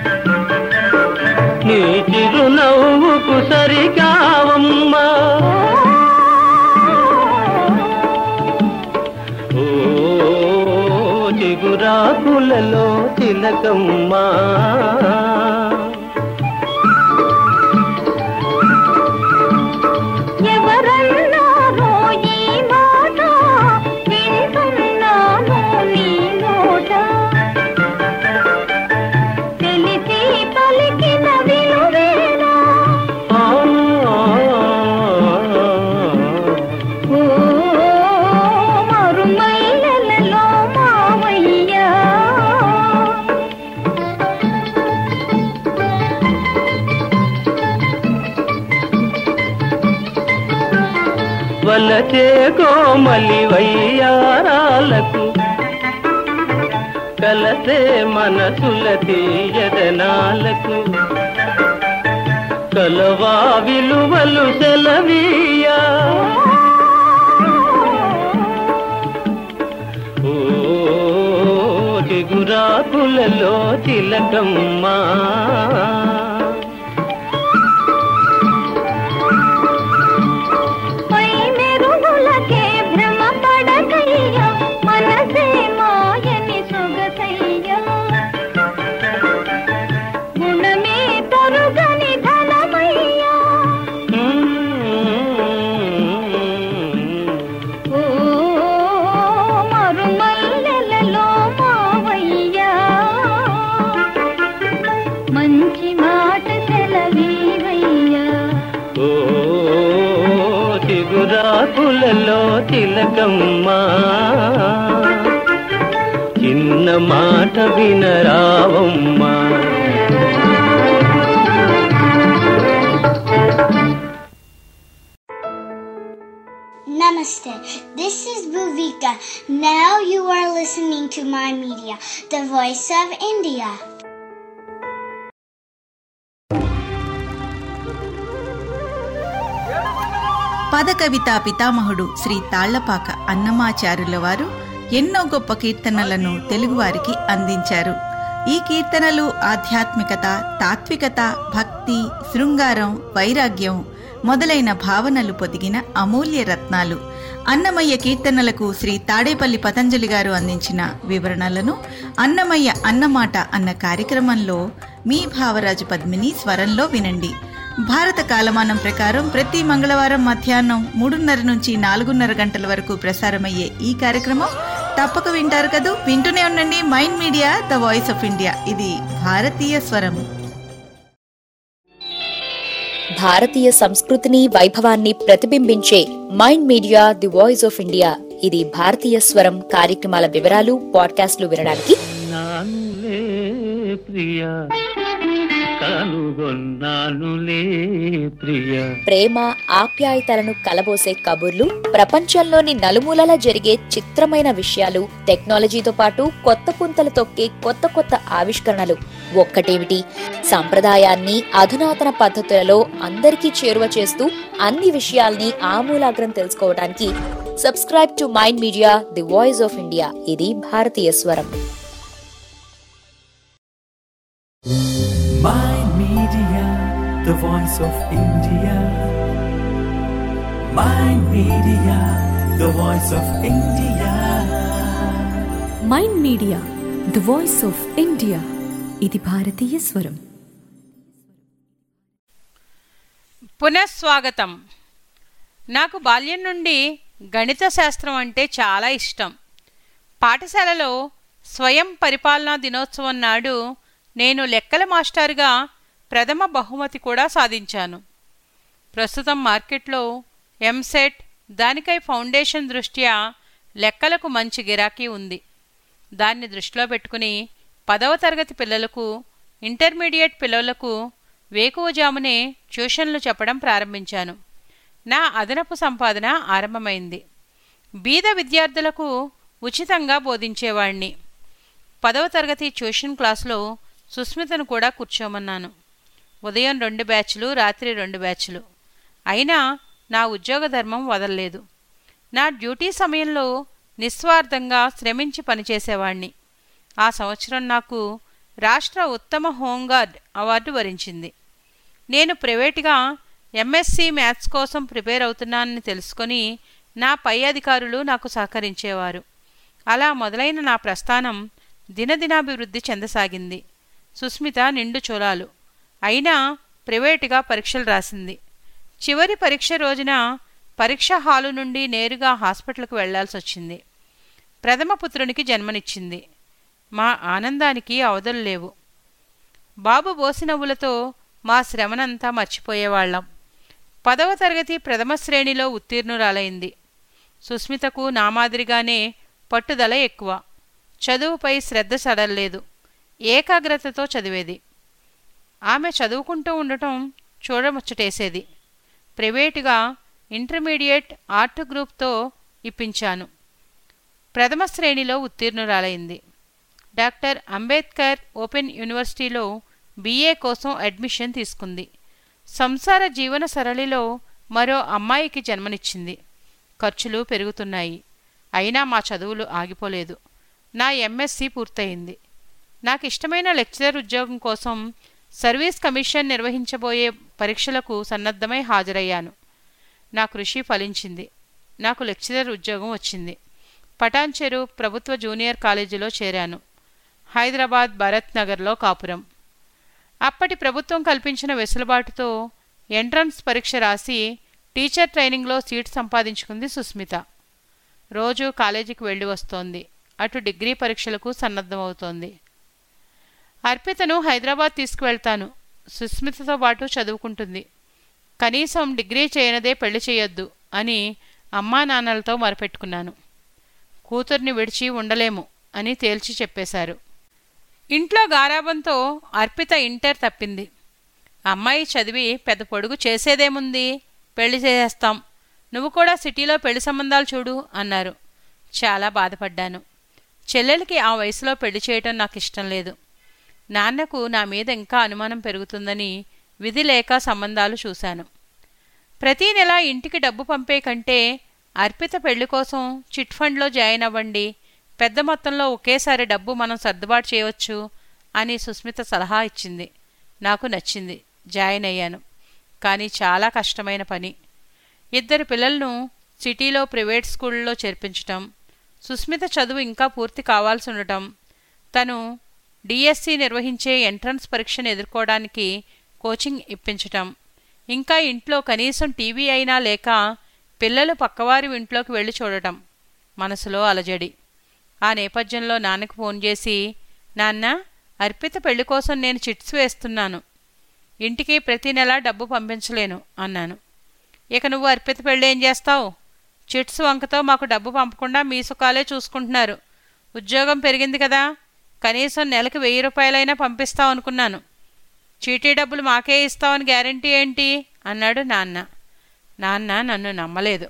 నీ చిరునవ్వుకు సరికావమ్మా ఓ చిగురాకులలో తిలకమ్మా ఎవరన్నారో ఈ మాట వింటున్నాను నీ నోట తెలిసి పలికిన విలువేనా ఆ, ఓ మరుమల్లెలలో మావయ్యా వలచే కోమలి వయ్యారాలకు కలసే మనసుల తీయదనాలకు కలవా విలువలు సెలవీయా ఓ చిగురాకులలో తిలకమ్మా పై మెరుగులకే భ్రమ పడకయ్యా మనసే మాయని సొగసయ్యా గుణమే తరుగని ధనమయ్యా ఓ మరుమల్లెలలో మావయ్యా మంచి మాట సెలవీవయ్యా ఓ చిగురాకులలో తిలకమ్మా చిన్న మాట వినరావమ్మా Namaste. This is Bhuvika. Now you are listening to my media, the voice of India. పదకవితా పితామహుడు శ్రీ తాళ్లపాక అన్నమాచారుల వారు ఎన్నో గొప్ప కీర్తనలను తెలుగువారికి అందించారు ఈ కీర్తనలు ఆధ్యాత్మికత తాత్వికత భక్తి శృంగారం వైరాగ్యం మొదలైన భావనలు పొదిగిన అమూల్య రత్నాలు అన్నమయ్య కీర్తనలకు శ్రీ తాడేపల్లి పతంజలి గారు అందించిన వివరణలను అన్నమయ్య అన్నమాట అన్న కార్యక్రమంలో మీ భావరాజు పద్మిని స్వరంలో వినండి భారత కాలమానం ప్రకారం ప్రతి మంగళవారం మధ్యాహ్నం మూడున్నర నుంచి నాలుగున్నర గంటల వరకు ప్రసారమయ్యే ఈ కార్యక్రమం తప్పక వింటారు కదూ వింటూనే ఉండండి mind media the voice of India ఇది భారతీయ స్వరం భారతీయ సంస్కృతిని వైభవాన్ని ప్రతిబింబించే mind media the voice of India ఇది భారతీయ స్వరం కార్యక్రమాల వివరాలు పాడ్కాస్ట్లు వినడానికి నానులే ప్రియా కనుగొన్నానులే ప్రియా ప్రేమ ఆప్యాయతలను కలబోసే కబుర్లు ప్రపంచంలోని నలుమూలలా జరిగే చిత్రమైన విషయాలు టెక్నాలజీతో పాటు కొత్త పుంతలు తొక్కే కొత్త కొత్త ఆవిష్కరణలు ఒక్కటేమిటి సంప్రదాయాన్ని అధునాతన పద్ధతులలో అందరికీ చేరువ చేస్తూ అన్ని విషయాల్ని ఆమూలాగ్రం తెలుసుకోవడానికి subscribe to mind media the voice of India ఇది భారతీయ స్వరం Mind Media, the voice of India. Mind Media, the voice of India. Mind media the voice of India ఇది భారతీయ స్వరం పునఃస్వాగతం నాకు బాల్యం నుండి గణిత శాస్త్రం అంటే చాలా ఇష్టం పాఠశాలలో స్వయం పరిపాలనా దినోత్సవం నాడు నేను లెక్కల మాస్టర్గా ప్రథమ బహుమతి కూడా సాధించాను ప్రస్తుతం మార్కెట్లో ఎంసెట్ దానికై ఫౌండేషన్ దృష్ట్యా లెక్కలకు మంచి గిరాకీ ఉంది దాన్ని దృష్టిలో పెట్టుకుని పదవ తరగతి పిల్లలకు ఇంటర్మీడియట్ పిల్లలకు వేకువజామునే ట్యూషన్లు చెప్పడం ప్రారంభించాను నా అదనపు సంపాదన ఆరంభమైంది బీద విద్యార్థులకు ఉచితంగా బోధించేవాణ్ణి పదవ తరగతి ట్యూషన్ క్లాసులో సుస్మితను కూడా కూర్చోమన్నాను ఉదయం రెండు బ్యాచ్లు రాత్రి రెండు బ్యాచ్లు అయినా నా ఉద్యోగ ధర్మం వదలలేదు నా డ్యూటీ సమయంలో నిస్వార్థంగా శ్రమించి పనిచేసేవాణ్ణి ఆ సంవత్సరం నాకు రాష్ట్ర ఉత్తమ హోంగార్డ్ అవార్డు వరించింది నేను ప్రైవేటుగా ఎంఎస్సి మ్యాథ్స్ కోసం ప్రిపేర్ అవుతున్నానని తెలుసుకొని నా పై అధికారులు నాకు సహకరించేవారు అలా మొదలైన నా ప్రస్థానం దినదినాభివృద్ధి చెందసాగింది సుస్మిత నిండు చోళాలు అయినా ప్రైవేటుగా పరీక్షలు రాసింది చివరి పరీక్ష రోజున పరీక్ష హాలు నుండి నేరుగా హాస్పిటల్కు వెళ్లాల్సి వచ్చింది ప్రథమ పుత్రునికి జన్మనిచ్చింది మా ఆనందానికి అవధులు లేవు బాబు బోసినవ్వులతో మా శ్రమనంతా మర్చిపోయేవాళ్లం పదవ తరగతి ప్రథమ శ్రేణిలో ఉత్తీర్ణురాలైంది సుస్మితకు నా మాదిరిగానే పట్టుదల ఎక్కువ చదువుపై శ్రద్ధ సడల్లేదు ఏకాగ్రతతో చదివేది ఆమె చదువుకుంటూ ఉండటం చూడముచ్చటేసేది ప్రైవేటుగా ఇంటర్మీడియట్ ఆర్ట్ గ్రూప్తో ఇప్పించాను ప్రథమ శ్రేణిలో ఉత్తీర్ణురాలైంది డాక్టర్ అంబేద్కర్ ఓపెన్ యూనివర్సిటీలో బీఏ కోసం అడ్మిషన్ తీసుకుంది సంసార జీవన సరళిలో మరో అమ్మాయికి జన్మనిచ్చింది ఖర్చులు పెరుగుతున్నాయి అయినా మా చదువులు ఆగిపోలేదు నా ఎంఎస్సి పూర్తయింది నాకు ఇష్టమైన లెక్చరర్ ఉద్యోగం కోసం సర్వీస్ కమిషన్ నిర్వహించబోయే పరీక్షలకు సన్నద్ధమై హాజరయ్యాను నా కృషి ఫలించింది నాకు లెక్చరర్ ఉద్యోగం వచ్చింది పటాన్చెరు ప్రభుత్వ జూనియర్ కాలేజీలో చేరాను హైదరాబాద్ భరత్ నగర్లో కాపురం అప్పటి ప్రభుత్వం కల్పించిన వెసులుబాటుతో ఎంట్రన్స్ పరీక్ష రాసి టీచర్ ట్రైనింగ్లో సీట్ సంపాదించుకుంది సుస్మిత రోజు కాలేజీకి వెళ్ళి వస్తోంది అటు డిగ్రీ పరీక్షలకు సన్నద్ధమవుతోంది అర్పితను హైదరాబాద్ తీసుకువెళ్తాను సుస్మితతో పాటు చదువుకుంటుంది కనీసం డిగ్రీ చేయనదే పెళ్లి చేయొద్దు అని అమ్మా నాన్నలతో మొరపెట్టుకున్నాను కూతుర్ని విడిచి ఉండలేము అని తేల్చి చెప్పేశారు ఇంట్లో గారాబంతో అర్పిత ఇంటర్ తప్పింది అమ్మాయి చదివి పెద్ద పొడుగు చేసేదేముంది పెళ్లి చేసేస్తాం నువ్వు కూడా సిటీలో పెళ్లి సంబంధాలు చూడు అన్నారు చాలా బాధపడ్డాను చెల్లెలకి ఆ వయసులో పెళ్లి చేయటం నాకు ఇష్టం లేదు నాన్నకు నా మీద ఇంకా అనుమానం పెరుగుతుందని విధి లేక సంబంధాలు చూశాను ప్రతీ నెల ఇంటికి డబ్బు పంపే కంటే అర్పిత పెళ్లి కోసం చిట్ ఫండ్లో జాయిన్ అవ్వండి పెద్ద మొత్తంలో ఒకేసారి డబ్బు మనం సర్దుబాటు చేయవచ్చు అని సుస్మిత సలహా ఇచ్చింది నాకు నచ్చింది జాయిన్ అయ్యాను కానీ చాలా కష్టమైన పని ఇద్దరు పిల్లలను సిటీలో ప్రైవేట్ స్కూళ్ళలో చేర్పించటం సుస్మిత చదువు ఇంకా పూర్తి కావాల్సి ఉండటం తను డిఎస్సి నిర్వహించే ఎంట్రన్స్ పరీక్షను ఎదుర్కోవడానికి కోచింగ్ ఇప్పించటం ఇంకా ఇంట్లో కనీసం టీవీ అయినా లేక పిల్లలు పక్కవారి ఇంట్లోకి వెళ్ళి చూడటం మనసులో అలజడి ఆ నేపథ్యంలో నాన్నకు ఫోన్ చేసి నాన్న అర్పిత పెళ్లి కోసం నేను చిట్స్ వేస్తున్నాను ఇంటికి ప్రతి నెల డబ్బు పంపించలేను అన్నాను ఇక నువ్వు అర్పిత పెళ్ళి ఏం చేస్తావు చిట్స్ వంకతో మాకు డబ్బు పంపకుండా మీ సుఖాలే చూసుకుంటున్నారు ఉద్యోగం పెరిగింది కదా కనీసం నెలకు వెయ్యి రూపాయలైనా పంపిస్తావు అనుకున్నాను చీటీ డబ్బులు మాకే ఇస్తావని గ్యారంటీ ఏంటి అన్నాడు నాన్న నాన్న నన్ను నమ్మలేదు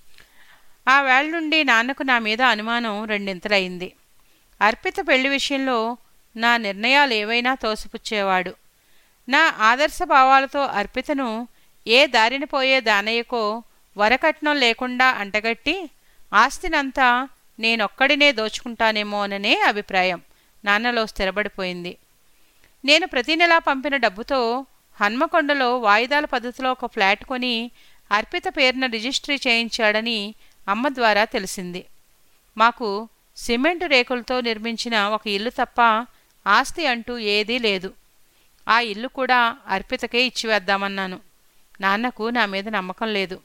ఆ వేళ నుండి నాన్నకు నా మీద అనుమానం రెండింతలయింది అర్పిత పెళ్లి విషయంలో నా నిర్ణయాలు ఏవైనా తోసిపుచ్చేవాడు నా ఆదర్శ భావాలతో అర్పితను ఏ దారిన పోయే దానయ్యకో వరకట్నం లేకుండా అంటగట్టి ఆస్తినంతా నేనొక్కడినే దోచుకుంటానేమోననే అభిప్రాయం నాన్నలో స్థిరపడిపోయింది నేను ప్రతి నెలా పంపిన డబ్బుతో హన్మకొండలో వాయిదాల పద్ధతిలో ఒక ఫ్లాట్ కొని అర్పిత పేరున రిజిస్ట్రీ చేయించాడని అమ్మ ద్వారా తెలిసింది మాకు సిమెంటు రేకులతో నిర్మించిన ఒక ఇల్లు తప్ప ఆస్తి అంటూ ఏదీ లేదు ఆ ఇల్లు కూడా అర్పితకే ఇచ్చివేద్దామన్నాను నాన్నకు నా మీద నమ్మకం లేదు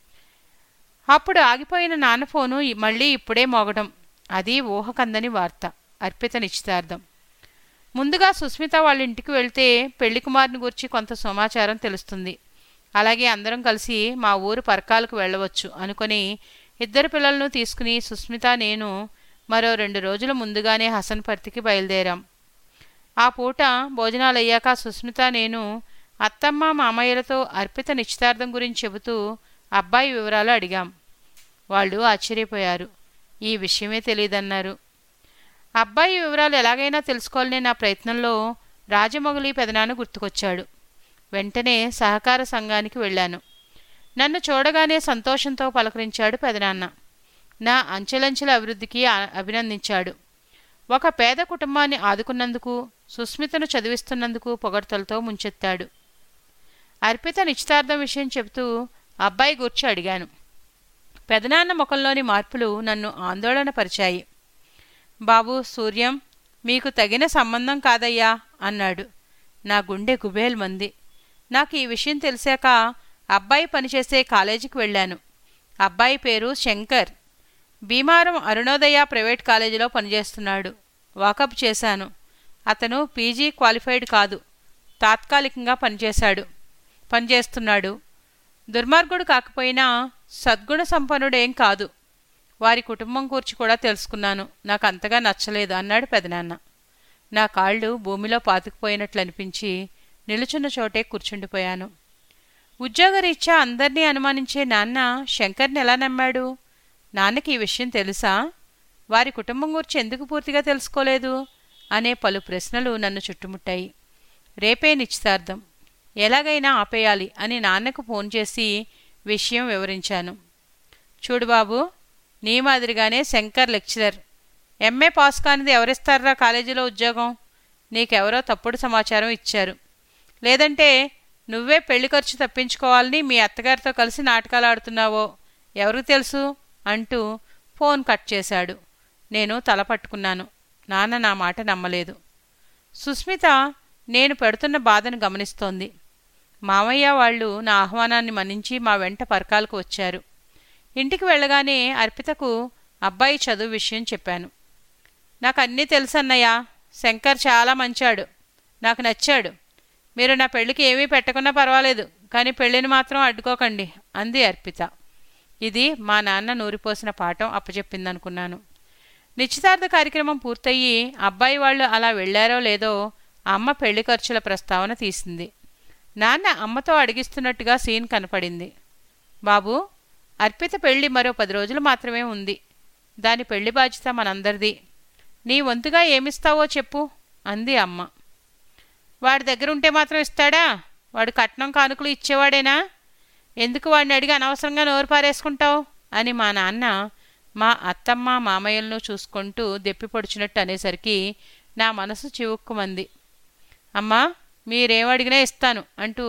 అప్పుడు ఆగిపోయిన నాన్న ఫోను ఇ- మళ్ళీ ఇప్పుడే మోగడం అది ఊహకందని వార్త అర్పిత నిశ్చితార్థం ముందుగా సుస్మిత వాళ్ళ ఇంటికి వెళ్తే పెళ్లి కుమారుని గురించి కొంత సమాచారం తెలుస్తుంది అలాగే అందరం కలిసి మా ఊరు పరకాలకు వెళ్ళవచ్చు అనుకొని ఇద్దరు పిల్లలను తీసుకుని సుస్మిత నేను మరో రెండు రోజుల ముందుగానే హసన్పర్తికి బయలుదేరాం ఆ పూట భోజనాలయ్యాక సుస్మిత నేను అత్తమ్మ మామయ్యలతో అర్పిత నిశ్చితార్థం గురించి చెబుతూ అబ్బాయి వివరాలు అడిగాం వాళ్ళు ఆశ్చర్యపోయారు ఈ విషయమే తెలియదన్నారు అబ్బాయి వివరాలు ఎలాగైనా తెలుసుకోవాలనే నా ప్రయత్నంలో రాజమొగలి పెదనాన్న గుర్తుకొచ్చాడు వెంటనే సహకార సంఘానికి వెళ్ళాను నన్ను చూడగానే సంతోషంతో పలకరించాడు పెదనాన్న నా అంచెలంచెల అభివృద్ధికి ఆ- అభినందించాడు ఒక పేద కుటుంబాన్ని ఆదుకున్నందుకు సుస్మితను చదివిస్తున్నందుకు పొగడ్తలతో ముంచెత్తాడు అర్పిత నిశ్చితార్థం విషయం చెబుతూ అబ్బాయి గూర్చి అడిగాను పెదనాన్న ముఖంలోని మార్పులు నన్ను ఆందోళన పరిచాయి బాబు సూర్యం మీకు తగిన సంబంధం కాదయ్యా అన్నాడు నా గుండె గుబేల్ మంది నాకు ఈ విషయం తెలిసాక అబ్బాయి పనిచేసే కాలేజీకి వెళ్ళాను అబ్బాయి పేరు శంకర్ భీమారం అరుణోదయ ప్రైవేట్ కాలేజీలో పనిచేస్తున్నాడు వాకప్ చేశాను అతను పీజీ క్వాలిఫైడ్ కాదు తాత్కాలికంగా పనిచేశాడు పనిచేస్తున్నాడు దుర్మార్గుడు కాకపోయినా సద్గుణ సంపన్నుడేం కాదు వారి కుటుంబం కూర్చి కూడా తెలుసుకున్నాను నాకు అంతగా నచ్చలేదు అన్నాడు పెదనాన్న నా కాళ్ళు భూమిలో పాతుకుపోయినట్లు అనిపించి నిలుచున్న చోటే కూర్చుండిపోయాను ఉద్యోగరీత్యా అందర్నీ అనుమానించే నాన్న శంకర్ని ఎలా నమ్మాడు నాన్నకి ఈ విషయం తెలుసా వారి కుటుంబం గురించి ఎందుకు పూర్తిగా తెలుసుకోలేదు అనే పలు ప్రశ్నలు నన్ను చుట్టుముట్టాయి రేపే నిశ్చితార్థం ఎలాగైనా ఆపేయాలి అని నాన్నకు ఫోన్ చేసి విషయం వివరించాను చూడు బాబు నీ మాదిరిగానే శంకర్ లెక్చరర్ ఎంఏ పాస్ కానిది ఎవరిస్తారా కాలేజీలో ఉద్యోగం నీకెవరో తప్పుడు సమాచారం ఇచ్చారు లేదంటే నువ్వే పెళ్లి ఖర్చు తప్పించుకోవాలని మీ అత్తగారితో కలిసి నాటకాలు ఆడుతున్నావో ఎవరికి తెలుసు అంటూ ఫోన్ కట్ చేశాడు నేను తల పట్టుకున్నాను నాన్న నా మాట నమ్మలేదు సుస్మిత నేను పెడుతున్న బాధను గమనిస్తోంది మామయ్య వాళ్ళు నా ఆహ్వానాన్ని మన్నించి మా వెంట పరకాలకు వచ్చారు ఇంటికి వెళ్ళగానే అర్పితకు అబ్బాయి చదువు విషయం చెప్పాను నాకు అన్నీ తెలుసన్నయ్య శంకర్ చాలా మంచాడు నాకు నచ్చాడు మీరు నా పెళ్లికి ఏమీ పెట్టకున్నా పర్వాలేదు కానీ పెళ్లిని మాత్రం అడ్డుకోకండి అంది అర్పిత ఇది మా నాన్న నూరిపోసిన పాఠం అప్పచెప్పిందనుకున్నాను నిశ్చితార్థ కార్యక్రమం పూర్తయి అబ్బాయి వాళ్ళు అలా వెళ్ళారో లేదో అమ్మ పెళ్లి ఖర్చుల ప్రస్తావన తీసింది నాన్న అమ్మతో అడిగిస్తున్నట్టుగా సీన్ కనపడింది బాబు అర్పిత పెళ్లి మరో పది రోజులు మాత్రమే ఉంది దాని పెళ్లి బాధ్యత మనందరిది నీ వంతుగా ఏమిస్తావో చెప్పు అంది అమ్మ వాడి దగ్గర ఉంటే మాత్రం ఇస్తాడా వాడు కట్నం కానుకలు ఇచ్చేవాడేనా ఎందుకు వాడిని అడిగి అనవసరంగా నోరు పారేసుకుంటావు అని మా నాన్న మా అత్తమ్మ మామయ్యలను చూసుకుంటూ దెప్పి పొడిచినట్టు అనేసరికి నా మనసు చివుక్కుమంది అమ్మా మీరేం అడిగినా ఇస్తాను అంటూ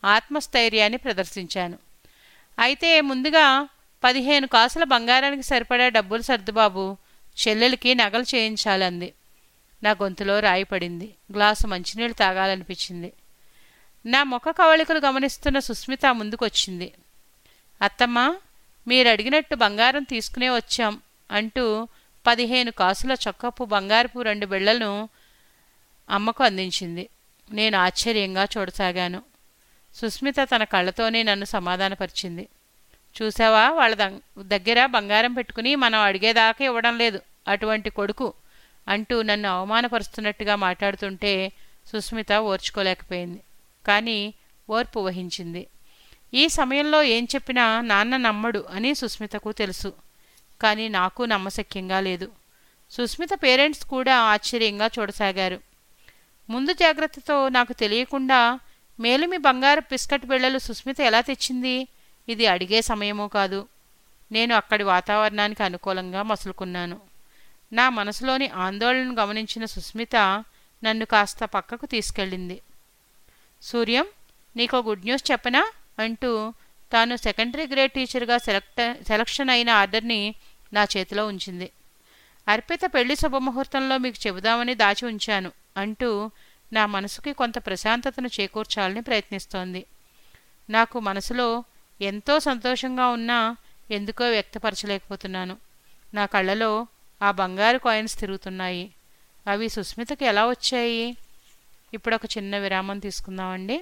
ఆత్మస్థైర్యాన్ని ప్రదర్శించాను అయితే ముందుగా పదిహేను కాసుల బంగారానికి సరిపడా డబ్బులు సర్దుబాబు చెల్లెలికి నగలు చేయించాలంది నా గొంతులో రాయి పడింది గ్లాసు మంచినీళ్ళు తాగాలనిపించింది నా ముఖ కవళికలు గమనిస్తున్న సుస్మిత ముందుకొచ్చింది అత్తమ్మ మీరు అడిగినట్టు బంగారం తీసుకునే వచ్చాం అంటూ పదిహేను కాసుల చొక్కపు బంగారపు రెండు బిళ్ళలను అమ్మకు అందించింది నేను ఆశ్చర్యంగా చూడసాగాను సుస్మిత తన కళ్ళతోనే నన్ను సమాధానపరిచింది చూసావా వాళ్ళ దం- దగ్గర బంగారం పెట్టుకుని మనం అడిగేదాకా ఇవ్వడం లేదు అటువంటి కొడుకు అంటూ నన్ను అవమానపరుస్తున్నట్టుగా మాట్లాడుతుంటే సుస్మిత ఓర్చుకోలేకపోయింది కానీ ఓర్పు వహించింది ఈ సమయంలో ఏం చెప్పినా నాన్న నమ్మడు అని సుస్మితకు తెలుసు కానీ నాకు నమ్మశక్యంగా లేదు సుస్మిత పేరెంట్స్ కూడా ఆశ్చర్యంగా చూడసాగారు ముందు జాగ్రత్తతో నాకు తెలియకుండా మేలిమి బంగారు బిస్కట్ బిళ్ళలు సుస్మిత ఎలా తెచ్చింది ఇది అడిగే సమయమూ కాదు నేను అక్కడి వాతావరణానికి అనుకూలంగా మసులుకున్నాను నా మనసులోని ఆందోళనను గమనించిన సుస్మిత నన్ను కాస్త పక్కకు తీసుకెళ్ళింది సూర్యం నీకో గుడ్ న్యూస్ చెప్పనా అంటూ తాను సెకండరీ గ్రేడ్ టీచర్గా సెలెక్ట్ సెలక్షన్ అయిన ఆర్డర్ని నా చేతిలో ఉంచింది అర్పిత పెళ్లి శుభముహూర్తంలో మీకు చెబుదామని దాచి ఉంచాను అంటూ నా మనసుకి కొంత ప్రశాంతతను చేకూర్చాలని ప్రయత్నిస్తోంది నాకు మనసులో ఎంతో సంతోషంగా ఉన్నా ఎందుకో వ్యక్తపరచలేకపోతున్నాను నా కళ్ళలో ఆ బంగారు కాయిన్స్ తిరుగుతున్నాయి అవి సుస్మితకి ఎలా వచ్చాయి ఇప్పుడు ఒక చిన్న విరామం తీసుకుందామండి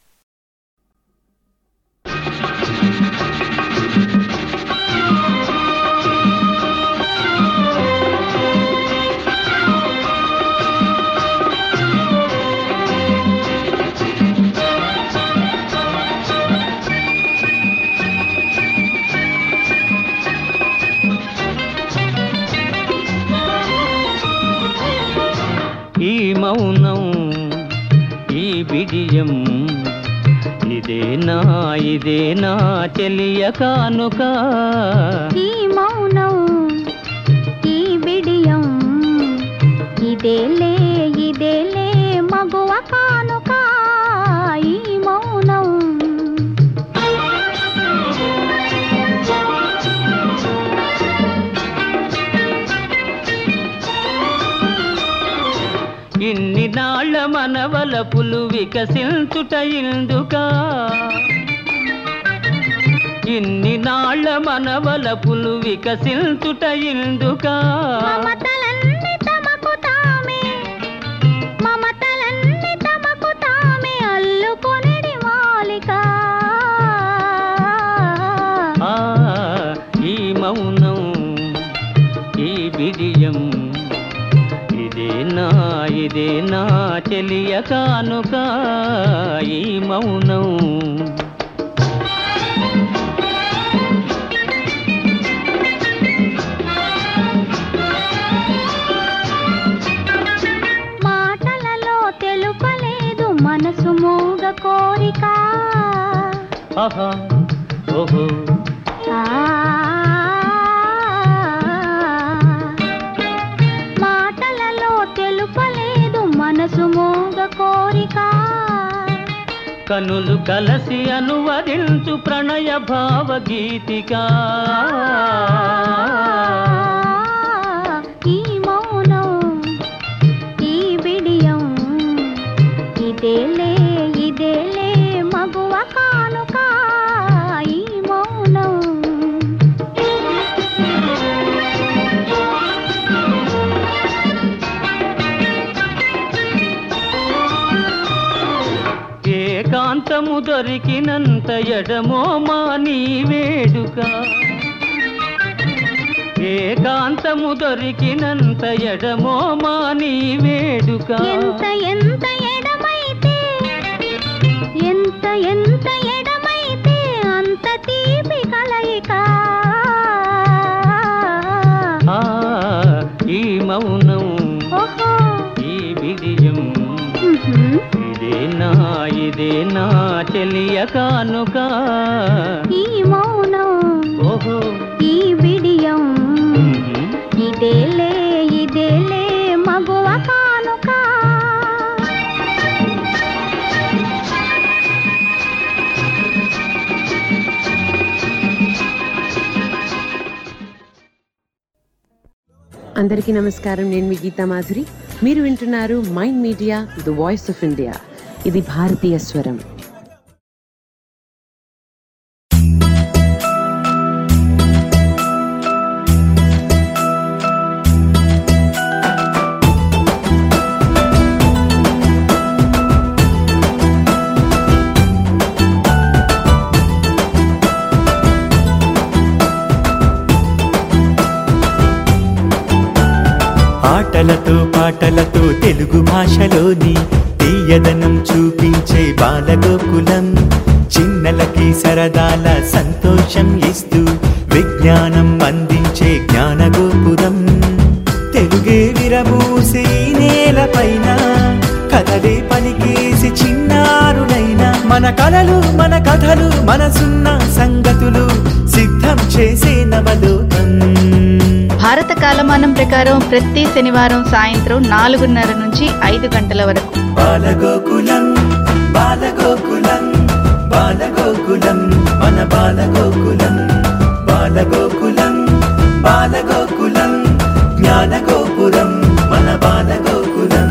ఈ మౌనం ఈ బిడియం ఇదేనా ఇదేనా చెలియ కానుక ఈ మౌనం ఈ బిడియం ఇదేలే ఇదేలే మగువ కానుక ఈ మౌనం ఇన్ని నాళ్ళ మనవల పులు వికసించుట ఇందుక ఇన్ని నాళ్ళ మనవల పులు వికసించుట ఇందుక మమతలన్నీ తమకు తామే మమతలన్నీ తమకు తామే అల్లుకొనిడి మాలిక ఆ ఈ మౌనం ఈ బిడియం ఇదేనా ఇదేనా చెలియ కానుక ఈ మౌనం మాటలలో తెలుపలేదు మనసు మూగ కోరిక ఆహా ఓహో ఆ మాటలలో తెలుపలేదు మనసు మూగ కోరిక కనులు కలసి అనువదించు ప్రణయ భావగీతిక ఈ మౌనం ఈ బిడియం ఇదేలే ఇదేలే మగువ కానుక ఈ మౌనం ఏకాంతము దొరికినంత ఎడమో మా నీ వేడుక ఏకాంతము దొరికినంత ఎడమో మా నీ వేడుక ఎంత ఎంత ఎడమైతే ఎంత ఎంత ఎడమైతే అంత తీపి కలయిక ఆ, ఈ మౌనం ఓహో ఈ విజయం ఉహుం. ఇదేనా ఇదేనా చెలియ కానుక ఈ మౌనం ఓహో ఈ బిడియం ఉహు. ఇదేలే ఇదేలే మగువ కానుక అందరికీ నమస్కారం నేను మీ గీతా మాధురి మీరు వింటున్నారు mind media the voice of India ఇది భారతీయ స్వరం ఆటలతో పాటలతో తెలుగు భాషలోని తీయదనం చూపించే బాలగోకులం చిన్నలకి సరదాల సంతోషం ఇస్తూ విజ్ఞానం అందించే జ్ఞానగోపురం తెలుగే విరబూసి ఈ నేలపైన కథలే పలికేసి చిన్నారులైన మన కలలు మన కథలు మనసున్న సంగతులు సిద్ధం చేసే నవలోకం భారత కాలమానం ప్రకారం ప్రతి శనివారం సాయంత్రం నాలుగున్నర నుంచి ఐదు గంటల వరకు బాలగోకులం బాలగోకులం బాలగోకులం మన బాలగోకులం బాలగోకులం బాలగోకులం జ్ఞానగోపురం మన Balagokulam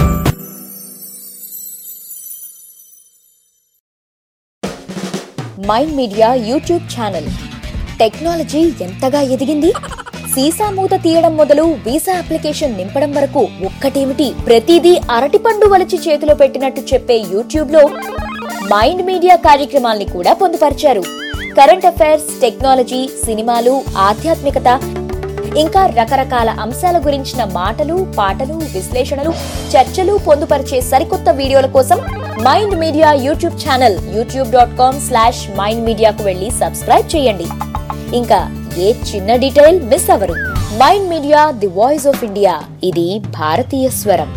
mind media YouTube channel technology ఎంతగా ఎదిగింది సీసా మూత తీయడం మొదలు వీసా అప్లికేషన్ నింపడం వరకు ఒక్కటేమిటి ప్రతిదీ అరటిపండు వలిచి చేతిలో పెట్టినట్టు చెప్పే యూట్యూబ్ లో మైండ్ మీడియా కార్యక్రమాల్ని కూడా పొందుపరిచారు కరెంట్ అఫైర్స్ టెక్నాలజీ సినిమాలు ఆధ్యాత్మికత ఇంకా రకరకాల అంశాల గురించిన మాటలు పాటలు విశ్లేషణలు చర్చలు పొందుపరిచే సరికొత్త వీడియోల కోసం mind media YouTube channel YouTube dot com slash mind మీడియాకు వెళ్ళి సబ్స్క్రైబ్ చేయండి ఇంకా ఏ చిన్న డీటెయిల్ మిస్ అవరు mind media the voice of India ఇది భారతీయ స్వరం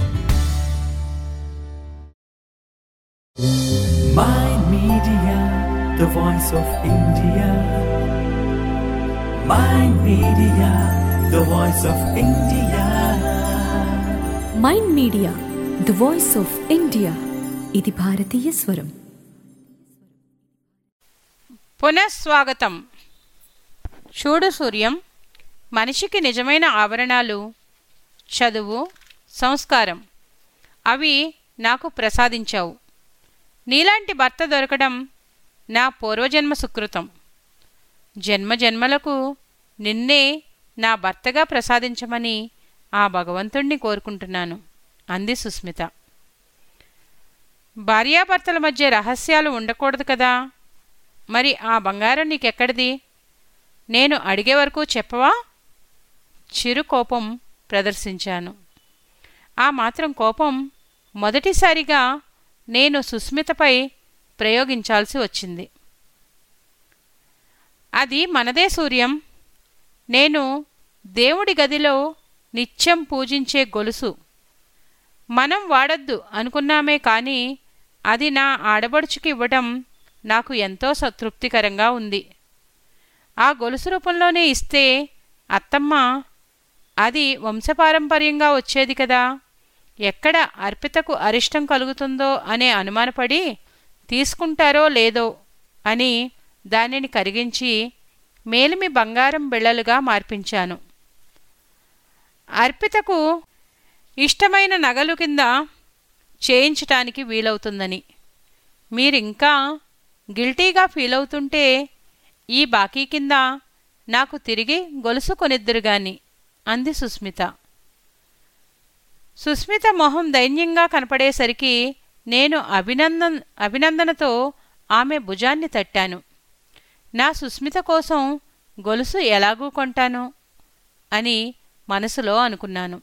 Mind Media, the voice of India. Mind Media, the voice of India. Mind media the voice of India ఇది భారతీయ స్వరం పునఃస్వాగతం చూడు సూర్యం మనిషికి నిజమైన ఆభరణాలు చదువు సంస్కారం అవి నాకు ప్రసాదించావు నీలాంటి భర్త దొరకడం నా పూర్వజన్మ సుకృతం జన్మ జన్మలకు నిన్నే నా భర్తగా ప్రసాదించమని ఆ భగవంతుణ్ణి కోరుకుంటున్నాను అంది సుస్మిత భార్యాభర్తల మధ్య రహస్యాలు ఉండకూడదు కదా మరి ఆ బంగారం నీకెక్కడిది నేను అడిగే వరకు చెప్పవా చిరు కోపం ప్రదర్శించాను ఆ మాత్రం కోపం మొదటిసారిగా నేను సుస్మితపై ప్రయోగించాల్సి వచ్చింది అది మనదే సూర్యం నేను దేవుడి గదిలో నిత్యం పూజించే గొలుసు మనం వాడద్దు అనుకున్నామే కానీ అది నా ఆడబడుచుకి ఇవ్వడం నాకు ఎంతో సంతృప్తికరంగా ఉంది ఆ గొలుసు రూపంలోనే ఇస్తే అత్తమ్మ అది వంశపారంపర్యంగా వచ్చేది కదా ఎక్కడ అర్పితకు అరిష్టం కలుగుతుందో అనే అనుమానపడి తీసుకుంటారో లేదో అని దానిని కరిగించి మేలిమి బంగారం బిళ్ళలుగా మార్పించాను అర్పితకు ఇష్టమైన నగలు కింద చేయించటానికి వీలవుతుందని మీరింకా గిల్టీగా ఫీల్ అవుతుంటే ఈ బాకీ కింద నాకు తిరిగి గొలుసు కొనిద్దురుగాని అంది సుస్మిత సుస్మిత మొహం దైన్యంగా కనపడేసరికి నేను అభినందన్ అభినందనతో ఆమె భుజాన్ని తట్టాను నా సుస్మిత కోసం గొలుసు ఎలాగూ కొంటాను అని మనసులో అనుకున్నాను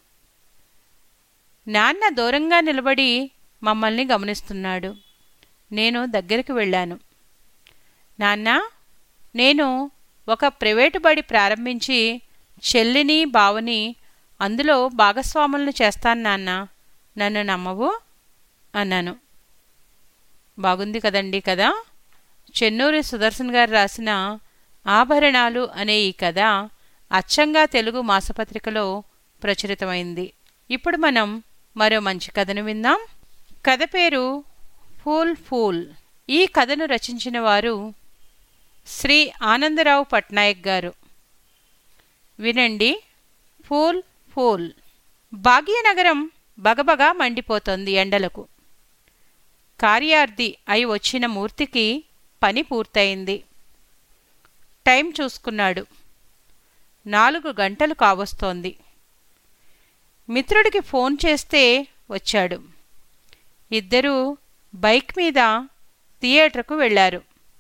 నాన్న దూరంగా నిలబడి మమ్మల్ని గమనిస్తున్నాడు నేను దగ్గరికి వెళ్ళాను నాన్న నేను ఒక ప్రైవేటు బడి ప్రారంభించి చెల్లిని బావని అందులో భాగస్వాములను చేస్తాను నాన్న నన్ను నమ్మవు అన్నాను బాగుంది కదండి కదా చెన్నూరి సుదర్శన్ గారు రాసిన ఆభరణాలు అనే ఈ కథ అచ్చంగా తెలుగు మాసపత్రికలో ప్రచురితమైంది ఇప్పుడు మనం మరో మంచి కథను విందాం కథ పేరు ఫూల్ ఫూల్ ఈ కథను రచించిన వారు శ్రీ ఆనందరావు పట్నాయక్ గారు వినండి ఫూల్ ఫూల్ భాగ్యనగరం బగబగా మండిపోతోంది ఎండలకు కార్యార్థి అయి వచ్చిన మూర్తికి పని పూర్తయింది టైం చూసుకున్నాడు నాలుగు గంటలు కావస్తోంది మిత్రుడికి ఫోన్ చేస్తే వచ్చాడు ఇద్దరూ బైక్ మీద థియేటర్కు వెళ్ళారు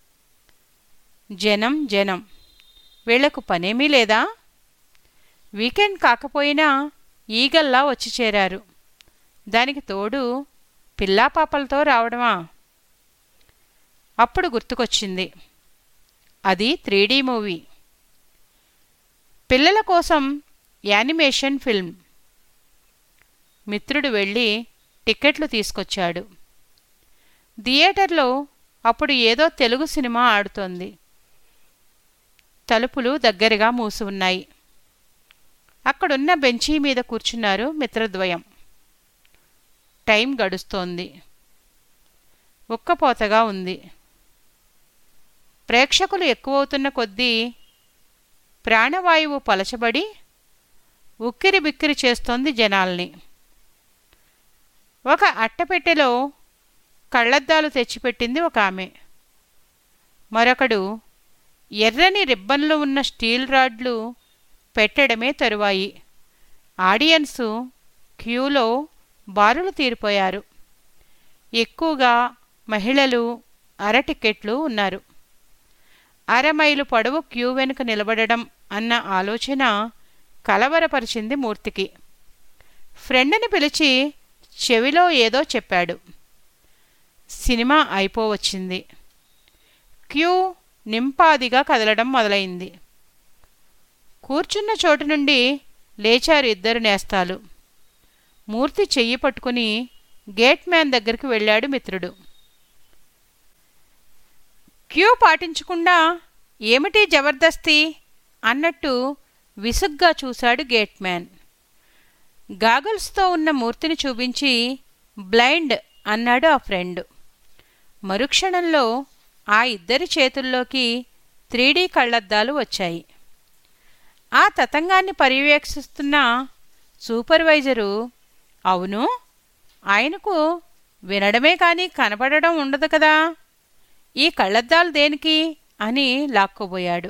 జనం జనం వీళ్లకు పనేమీ లేదా వీకెండ్ కాకపోయినా ఈగల్లా వచ్చి చేరారు దానికి తోడు పిల్లాపాపలతో రావడమా అప్పుడు గుర్తుకొచ్చింది అది త్రీడీ మూవీ పిల్లల కోసం యానిమేషన్ ఫిల్మ్ మిత్రుడు వెళ్ళి టిక్కెట్లు తీసుకొచ్చాడు థియేటర్లో అప్పుడు ఏదో తెలుగు సినిమా ఆడుతోంది తలుపులు దగ్గరగా మూసి ఉన్నాయి అక్కడున్న బెంచీ మీద కూర్చున్నారు మిత్రద్వయం టైం గడుస్తోంది ఉక్కపోతగా ఉంది ప్రేక్షకులు ఎక్కువవుతున్న కొద్దీ ప్రాణవాయువు పలచబడి ఉక్కిరి బిక్కిరి చేస్తోంది జనాల్ని ఒక అట్టపెట్టెలో కళ్ళద్దాలు తెచ్చిపెట్టింది ఒక ఆమె మరొకడు ఎర్రని రిబ్బన్లు ఉన్న స్టీల్ రాడ్లు పెట్టడమే తరువాయి ఆడియన్సు క్యూలో బారులు తీరిపోయారు ఎక్కువగా మహిళలు అర టికెట్లు ఉన్నారు అర మైలు పొడవు క్యూ వెనుక నిలబడడం అన్న ఆలోచన కలవరపరిచింది మూర్తికి ఫ్రెండ్ని పిలిచి చెవిలో ఏదో చెప్పాడు సినిమా అయిపోవచ్చింది క్యూ నింపాదిగా కదలడం మొదలైంది కూర్చున్న చోటు నుండి లేచారు ఇద్దరు నేస్తాలు మూర్తి చెయ్యి పట్టుకుని గేట్ మ్యాన్ దగ్గరికి వెళ్ళాడు మిత్రుడు క్యూ పాటించకుండా ఏమిటి జబర్దస్తి అన్నట్టు విసుగ్గా చూశాడు గేట్ మ్యాన్ గాగల్స్తో ఉన్న మూర్తిని చూపించి బ్లైండ్ అన్నాడు ఆ ఫ్రెండ్ మరుక్షణంలో ఆ ఇద్దరి చేతుల్లోకి త్రీడీ కళ్ళద్దాలు వచ్చాయి ఆ తతంగాన్ని పర్యవేక్షిస్తున్న సూపర్వైజరు అవును ఆయనకు వినడమే కానీ కనపడడం ఉండదు కదా ఈ కళ్ళద్దాలు దేనికి అని లాక్కోబోయాడు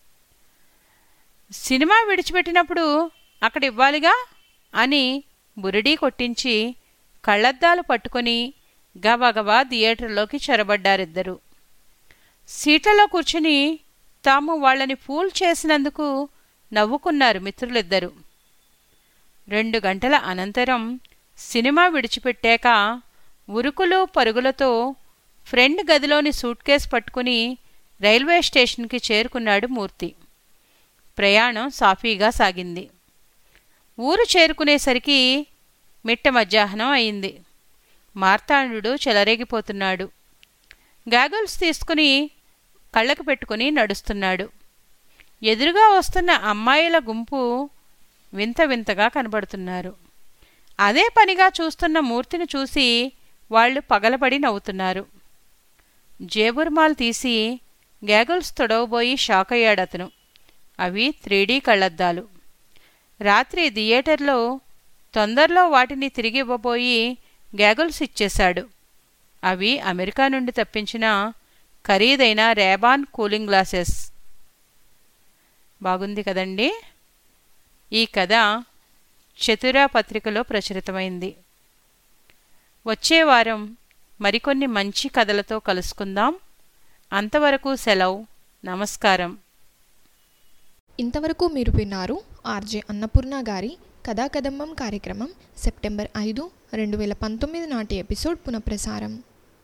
సినిమా విడిచిపెట్టినప్పుడు అక్కడ ఇవ్వాలిగా అని బురిడీ కొట్టించి కళ్ళద్దాలు పట్టుకొని గబగబా థియేటర్లోకి చొరబడ్డారిద్దరు సీట్లలో కూర్చుని తాము వాళ్ళని ఫూల్ చేసినందుకు నవ్వుకున్నారు మిత్రులిద్దరు రెండు గంటల అనంతరం సినిమా విడిచిపెట్టాక ఉరుకులు పరుగులతో ఫ్రెండ్ గదిలోని సూట్ కేస్ పట్టుకుని రైల్వే స్టేషన్కి చేరుకున్నాడు మూర్తి ప్రయాణం సాఫీగా సాగింది ఊరు చేరుకునేసరికి మిట్ట మధ్యాహ్నం అయింది మార్తాండు చెలరేగిపోతున్నాడు గాగల్స్ తీసుకుని కళ్ళకు పెట్టుకుని నడుస్తున్నాడు ఎదురుగా వస్తున్న అమ్మాయిల గుంపు వింత వింతగా కనబడుతున్నారు అదే పనిగా చూస్తున్న మూర్తిని చూసి వాళ్ళు పగలబడి నవ్వుతున్నారు జేబుర్మాల్ తీసి గ్యాగుల్స్ తొడవబోయి షాక్ అయ్యాడతను అవి త్రీడీ కళ్ళద్దాలు రాత్రి థియేటర్లో తొందరలో వాటిని తిరిగి ఇవ్వబోయి గ్యాగుల్స్ ఇచ్చేశాడు అవి అమెరికా నుండి తప్పించిన ఖరీదైన రేబాన్ కూలింగ్ గ్లాసెస్ బాగుంది కదండి ఈ కథ చతురా పత్రికలో ప్రచురితమైంది వచ్చే వారం మరికొన్ని మంచి కథలతో కలుసుకుందాం అంతవరకు సెలవు నమస్కారం ఇంతవరకు మీరు విన్నారు ఆర్జే అన్నపూర్ణ గారి కథాకదంబం కార్యక్రమం సెప్టెంబర్ ఐదు రెండు వేల పంతొమ్మిది నాటి ఎపిసోడ్ పునఃప్రసారం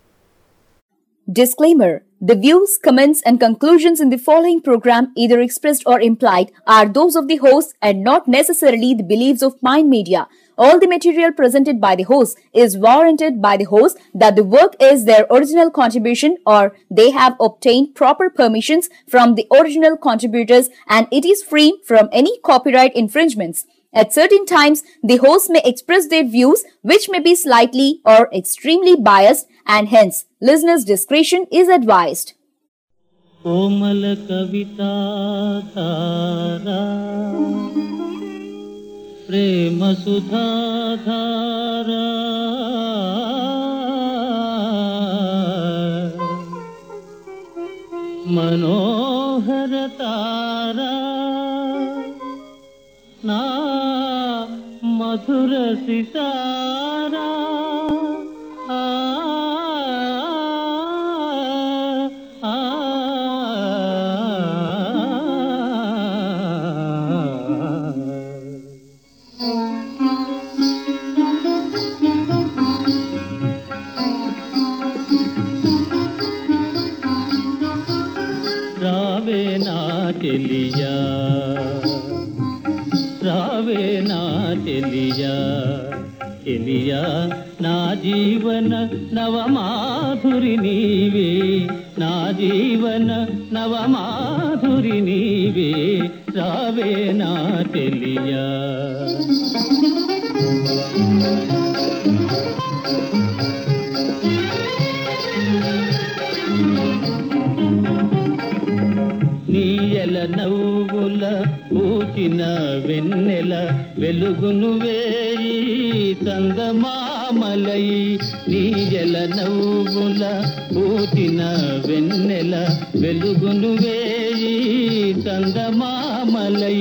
Disclaimer The views, comments, and conclusions in the following program, either expressed or implied, are those of the host and not necessarily the beliefs of Mind Media. All the material presented by the host is warranted by the host that the work is their original contribution or they have obtained proper permissions from the original contributors and it is free from any copyright infringements. At certain times, the host may express their views which may be slightly or extremely biased and hence listeners' discretion is advised. కోమల కవితా ధారా ప్రేమ సుధాధారా మనోహర తారా నా మధుర సితారా ఆ, ఆ, రావే నా చెలియా రావే నా చెలియా చెలియా నా జీవన నవమాధురి నీవే నా జీవన నవమాధురి నీవే రావే నా చెలియా నీయల నవ్వుల పూచిన వెన్నెల వెలుగును వేయి చందమామలై నీయల నవ్వుల పూచిన వెన్నెల వెలుగును వేయి చందమామలై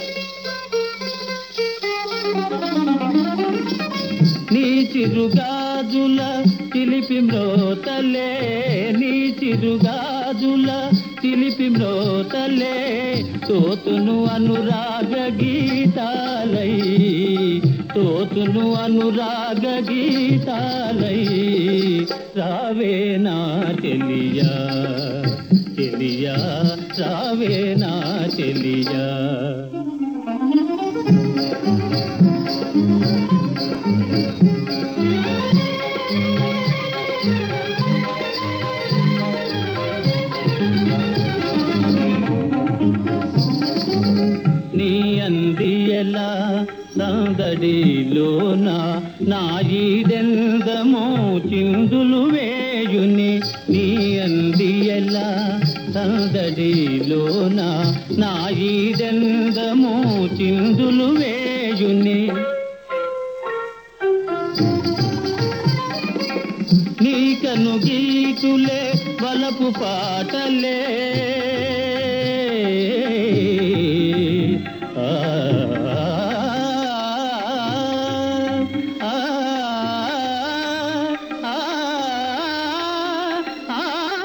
నీ చిరుగాజుల చిలిపి మ్రోతలే నీ చిరుగాజుల చిలిపి మ్రోతలే తోతును అనురాగ గీతాలై తోతును అనురాగ గీతాలై రావే నా చెలియా చెలియా రావే నా చెలియా నీ అందియలా సందడిలోన నాయిదెందమో చిందులు వేయుని నీ అందియలా సందడిలోన నాయిదెందమో చిందులు వేయుని నీ కను గీతులే వలపు పాటలే ఆ, ఆ, ఆ, ఆ,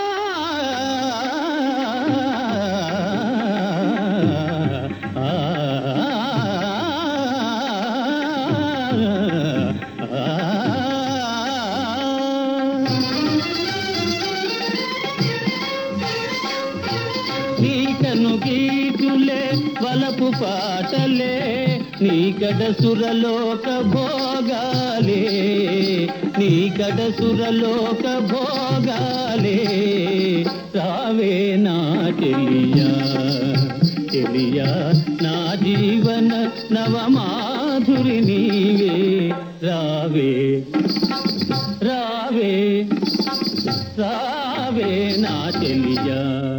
నీకను గీతులే వలపు పాటలే నీకడ సురలోక భోగాలే నీకడ సురలోక భోగాలే రావే నా చెలియా చెలియా నా జీవన నవమాధురి నీవే రావే రావే రావే నా చెలియా